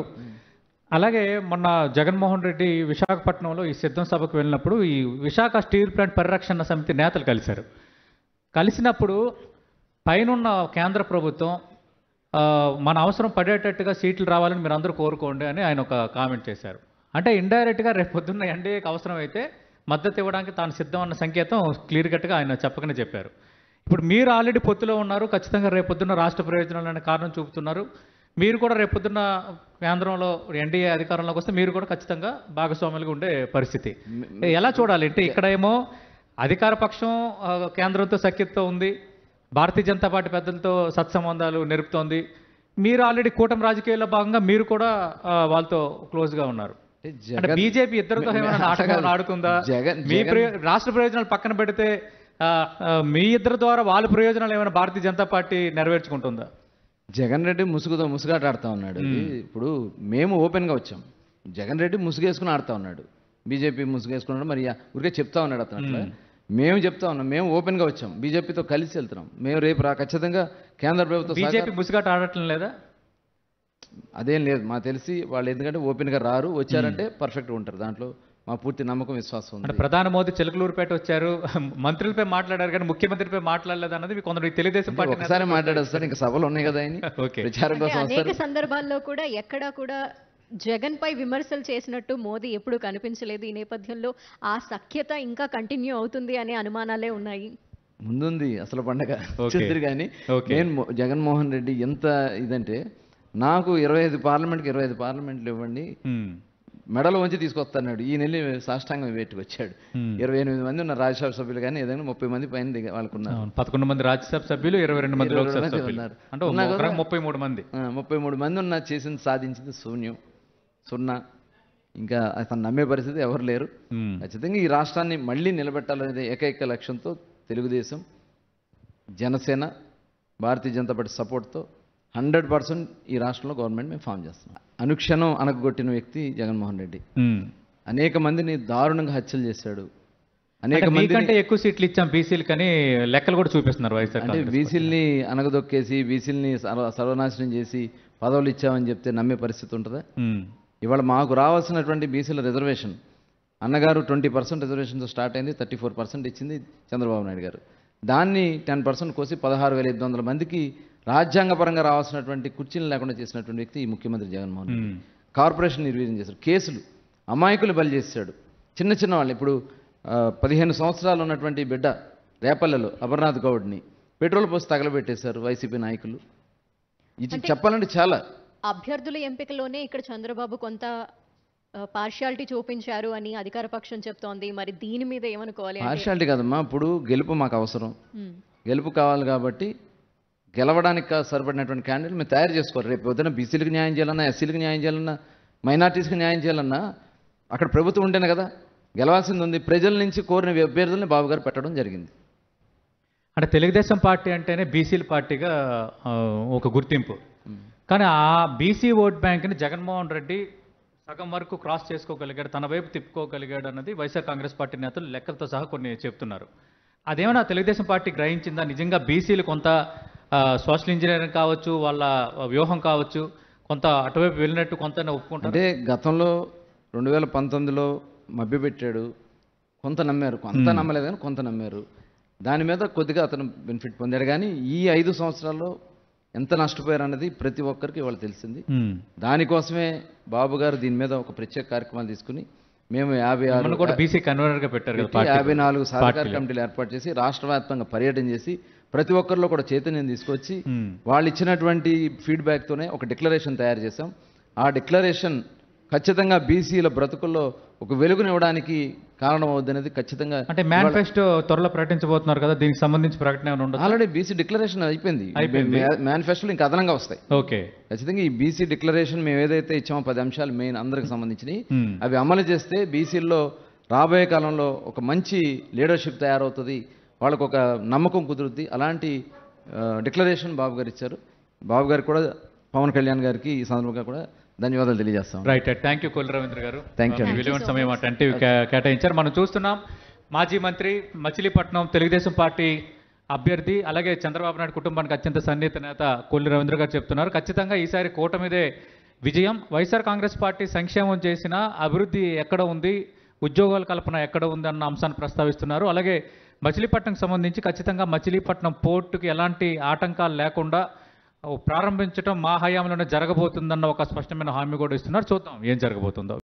అలాగే మొన్న జగన్మోహన్ రెడ్డి విశాఖపట్నంలో ఈ సిద్ధం సభకు వెళ్ళినప్పుడు ఈ విశాఖ స్టీల్ ప్లాంట్ పరిరక్షణ సమితి నేతలు కలిశారు కలిసినప్పుడు పైనున్న కేంద్ర ప్రభుత్వం ఆ, మన అవసరం పడేటట్టుగా సీట్లు రావాలని మీరు అందరూ కోరుకోండి అని ఆయన ఒక కామెంట్ చేశారు అంటే ఇండైరెక్ట్గా రేపు పొద్దున్న ఎన్డీఏకి అవసరం అయితే మద్దతు ఇవ్వడానికి తాను సిద్ధం అన్న సంకేతం క్లియర్ కట్గా ఆయన చెప్పకనే చెప్పారు ఇప్పుడు మీరు ఆల్రెడీ పొత్తులో ఉన్నారు ఖచ్చితంగా రేపు పొద్దున్న రాష్ట్ర ప్రయోజనాలు అనే కారణం చూపుతున్నారు మీరు కూడా రేపు పొద్దున్న కేంద్రంలో ఎన్డీఏ అధికారంలోకి వస్తే మీరు కూడా ఖచ్చితంగా భాగస్వాములుగా ఉండే పరిస్థితి ఎలా చూడాలి అంటే ఇక్కడేమో అధికార పక్షం ఆ, కేంద్రంతో సఖ్యతతో ఉంది భారతీయ జనతా పార్టీ పెద్దలతో సత్సంబంధాలు నెరుపుతోంది మీరు ఆల్రెడీ కూటమి రాజకీయాల్లో భాగంగా మీరు కూడా ఆ, వాళ్ళతో క్లోజ్గా ఉన్నారు అంటే అంటే జగన్- బీజేపీ ఇద్దరితో మే- ఏమైనా మే- నాటకం అసలు ఆడుతుందా జగన్- మీ జగన్- ప్రయో- రాష్ట్ర ప్రయోజనాలు పక్కన పెడితే ఆ, ఆ, మీ ఇద్దరి ద్వారా వాళ్ళ ప్రయోజనాలు ఏమైనా భారతీయ జనతా పార్టీ నెరవేర్చుకుంటుందా జగన్ రెడ్డి ముసుగుతో ముసుగాట ఆడుతా ఉన్నాడు ఇది ఇప్పుడు మేము ఓపెన్గా వచ్చాం జగన్ రెడ్డి ముసుగేసుకుని ఆడుతా ఉన్నాడు బీజేపీ ముసుగేసుకున్నాడు మరి ఆ- ఊరికే చెప్తా ఉన్నాడు అతను అట్లా మేము చెప్తా ఉన్నాం మేము ఓపెన్గా వచ్చాం బీజేపీతో కలిసి వెళ్తున్నాం మేము రేపు రా ఖచ్చితంగా కేంద్ర ప్రభుత్వం బీజేపీ ముసుగాట ఆడటం లేదా అదేం లేదు మాకు తెలిసి వాళ్ళు ఎందుకంటే ఓపెన్గా రారు వచ్చారంటే పర్ఫెక్ట్గా ఉంటారు దాంట్లో మా పూర్తి నమ్మకం విశ్వాసం అంటే ఉంది ప్రధాని మోదీ చిలకలూరుపేట వచ్చారు మంత్రులపై మాట్లాడారు కానీ ముఖ్యమంత్రిపై మాట్లాడలేదు అన్నది మీ కొందరు తెలుగుదేశం పార్టీ ఒకసారి మాట్లాడేస్తారు ఇంకా సభలు ఉన్నాయి కదా ఆయన ఓకే. ప్రచారం అంటే కోసం అనేక వస్తారు సందర్భాల్లో కూడా ఎక్కడా కూడా జగన్ పై విమర్శలు చేసినట్టు మోదీ ఎప్పుడు కనిపించలేదు ఈ నేపథ్యంలో ఆ సఖ్యత ఇంకా కంటిన్యూ అవుతుంది అనే అనుమానాలే ఉన్నాయి ముందుంది అసలు పండగ ఓకే. చూద్దరు కానీ ఓకే. నేను మొ- జగన్మోహన్ రెడ్డి ఎంత ఇదంటే నాకు ఇరవై ఐదు పార్లమెంట్కి ఇరవై ఐదు పార్లమెంట్లు ఇవ్వండి ఉమ్, మెడలు వంచి తీసుకొస్తున్నాడు ఈ నెల సాష్టాంగం పెట్టుకు వచ్చాడు Hmm. ఇరవై ఎనిమిది మంది ఉన్న రాజ్యసభ సభ్యులు కానీ ఏదైనా ముప్పై మంది పైన దిగ వాళ్ళకున్నారు అవును. పదకొండు మంది రాజ్యసభ సభ్యులు ఇరవై రెండు మంది ఇరవై లోక్సభ రెండు మంది సభ్యులు ఉన్నారు. అంటే ఉన్నా ఒక కదా? రకంగా ముప్పై మూడు మంది ఆ, ముప్పై మూడు మంది ఉన్న చేసింది సాధించింది శూన్యం సున్నా ఇంకా అతను నమ్మే పరిస్థితి ఎవరు లేరు ఉమ్. ఖచ్చితంగా ఈ రాష్ట్రాన్ని మళ్ళీ నిలబెట్టాలనేది ఏకైక లక్ష్యంతో తెలుగుదేశం జనసేన భారతీయ జనతా పార్టీ సపోర్ట్తో హండ్రెడ్ పర్సెంట్ ఈ రాష్ట్రంలో గవర్నమెంట్ మేము ఫామ్ చేస్తున్నాం అనుక్షణం అనగొట్టిన వ్యక్తి జగన్మోహన్ రెడ్డి ఉమ్. అనేక మందిని దారుణంగా హత్యలు చేశాడు అనేక అంటే మందిని మీకంటే ఎక్కువ సీట్లు ఇచ్చాం బీసీలు కానీ లెక్కలు కూడా చూపిస్తున్నారు వైఎస్ఆర్ అంటే కాంగ్రెస్ బీసీల్ని అనగదొక్కేసి బీసీల్ని సర్వ సర్వనాశనం చేసి పదవులు ఇచ్చామని చెప్తే నమ్మే పరిస్థితి ఉంటుందా ఉమ్. ఇవాళ మాకు రావాల్సినటువంటి బీసీల రిజర్వేషన్ అన్నగారు ట్వంటీ పర్సెంట్ రిజర్వేషన్తో స్టార్ట్ అయింది థర్టీ ఫోర్ పర్సెంట్ ఇచ్చింది చంద్రబాబు నాయుడు గారు దాన్ని టెన్ పర్సెంట్ కోసి పదహారు వేల ఐదు వందల మందికి రాజ్యాంగపరంగా రావాల్సినటువంటి కుర్చీలు లేకుండా చేసినటువంటి వ్యక్తి ఈ ముఖ్యమంత్రి జగన్మోహన్ రెడ్డి ఉమ్. కార్పొరేషన్ నిర్వీర్యం చేశారు కేసులు అమాయకులు బలి చేశాడు చిన్న చిన్న వాళ్ళు ఇప్పుడు ఆ, పదిహేను సంవత్సరాలు ఉన్నటువంటి బిడ్డ రేపల్లెలో అమర్నాథ్ గౌడ్ని పెట్రోల్ పోసి తగలబెట్టేశారు వైసీపీ నాయకులు ఇది చెప్పాలంటే చాలా అభ్యర్థుల ఎంపికలోనే ఇక్కడ చంద్రబాబు కొంత పార్షియాలిటీ చూపించారు అని అధికార పక్షం చెప్తోంది మరి దీని మీద ఏమనుకోవాలి అంటే పార్షాలిటీ కాదమ్మా ఇప్పుడు గెలుపు మాకు అవసరం ఉమ్, గెలుపు కావాలి కాబట్టి గెలవడానికి కా- సరిపడినటువంటి క్యాండిడేట్ మేము తయారు చేసుకోవాలి రేపు పొద్దున బీసీలకు న్యాయం చేయాలన్నా ఎస్సీలకు న్యాయం చేయాలన్నా మైనార్టీస్కి న్యాయం చేయాలన్నా అక్కడ ప్రభుత్వం ఉంటేనే కదా గెలవాల్సింది ఉంది ప్రజల నుంచి కోరిన అభ్యర్థుల్ని బాబు గారు పెట్టడం జరిగింది అంటే తెలుగుదేశం పార్టీ అంటేనే బీసీల పార్టీగా ఆ, ఒక గుర్తింపు కానీ ఆ బీసీ ఓట్ బ్యాంక్ని జగన్మోహన్ రెడ్డి సగం వరకు క్రాస్ చేసుకోగలిగాడు తన వైపు తిప్పుకోగలిగాడు అన్నది వైఎస్ఆర్ కాంగ్రెస్ పార్టీ నేతలు లెక్కలతో సహా కొన్ని చెప్తున్నారు అదేమైనా తెలుగుదేశం పార్టీ గ్రహించిందా నిజంగా బీసీలు కొంత ఆ, సోషల్ ఇంజనీరింగ్ కావచ్చు వాళ్ళ వ్యూహం కావచ్చు కొంత అటువైపు వెళ్ళినట్టు కొంత ఒప్పుకుంటారు అంటే గతంలో రెండు వేల పంతొమ్మిదిలో మభ్యపెట్టాడు కొంత నమ్మారు కొంత నమ్మలేదు కానీ కొంత నమ్మారు దాని మీద కొద్దిగా అతను బెనిఫిట్ పొందాడు కానీ ఈ ఐదు సంవత్సరాల్లో ఎంత నష్టపోయారు అన్నది ప్రతి ఒక్కరికి ఇవాళ తెలిసింది ఉమ్. దానికోసమే బాబు గారు దీని మీద ఒక ప్రత్యేక కార్యక్రమాలు తీసుకుని మేము యాభై ఆరు మిమ్మల్ని కూడా బీసీ కన్వీనర్గా పెట్టారు కదా పెట్టి పార్టీ యాభై నాలుగు సాధికార కమిటీలు ఏర్పాటు చేసి రాష్ట్ర వ్యాప్తంగా పర్యటన చేసి ప్రతి ఒక్కరిలో కూడా చైతన్యం తీసుకొచ్చి ఉమ్. వాళ్ళు ఇచ్చినటువంటి ఫీడ్బ్యాక్తోనే ఒక డిక్లరేషన్ తయారు చేశాం ఆ డిక్లరేషన్ ఖచ్చితంగా బీసీల బ్రతుకుల్లో ఒక వెలుగునివ్వడానికి కారణం అవుద్దనేది ఖచ్చితంగా అంటే మేనిఫెస్టో త్వరలో ప్రకటించబోతున్నారు కదా దీనికి సంబంధించి ప్రకటన ఏమైనా ఉండదు ఆల్రెడీ బీసీ డిక్లరేషన్ అయిపోయింది అయిపోయింది. మేనిఫెస్టోలు ఇంకా అదనంగా వస్తాయి ఓకే ఖచ్చితంగా ఈ బీసీ డిక్లరేషన్ మేము ఏదైతే ఇచ్చామో పది అంశాలు మెయిన్ అందరికి సంబంధించినవి ఉమ్. అవి అమలు చేస్తే బీసీల్లో రాబోయే కాలంలో ఒక మంచి లీడర్షిప్ తయారవుతుంది వాళ్ళకు ఒక నమ్మకం కుదురుద్ది అలాంటి డిక్లరేషన్ బాబు గారు ఇచ్చారు బాబు గారు కూడా పవన్ కళ్యాణ్ గారికి ఈ సందర్భంగా కూడా ధన్యవాదాలు తెలియజేస్తాం right thank you Kolli Ravindra గారు Thank you. మీ విలువైన సమయం అటెంటివ్ కేటాయించారు మనం చూస్తున్నాం మాజీ మంత్రి మచిలీపట్నం తెలుగుదేశం పార్టీ అభ్యర్థి అలాగే చంద్రబాబు నాయుడు కుటుంబానికి అత్యంత సన్నిహిత నేత కొల్లి రవీంద్ర గారు చెప్తున్నారు ఖచ్చితంగా ఈసారి కూటమిదే విజయం వైఎస్ఆర్ కాంగ్రెస్ పార్టీ సంక్షేమం చేసిన అభివృద్ధి ఎక్కడ ఉంది ఉద్యోగాల కల్పన ఎక్కడ ఉంది అన్న అంశాన్ని ప్రస్తావిస్తున్నారు అలాగే మచిలీపట్నంకి సంబంధించి ఖచ్చితంగా మచిలీపట్నం పోర్టుకి ఎలాంటి ఆటంకాలు లేకుండా ప్రారంభించడం మా హయాంలోనే జరగబోతుందన్న ఒక స్పష్టమైన హామీ కూడా ఇస్తున్నారు చూద్దాం ఏం జరగబోతుందో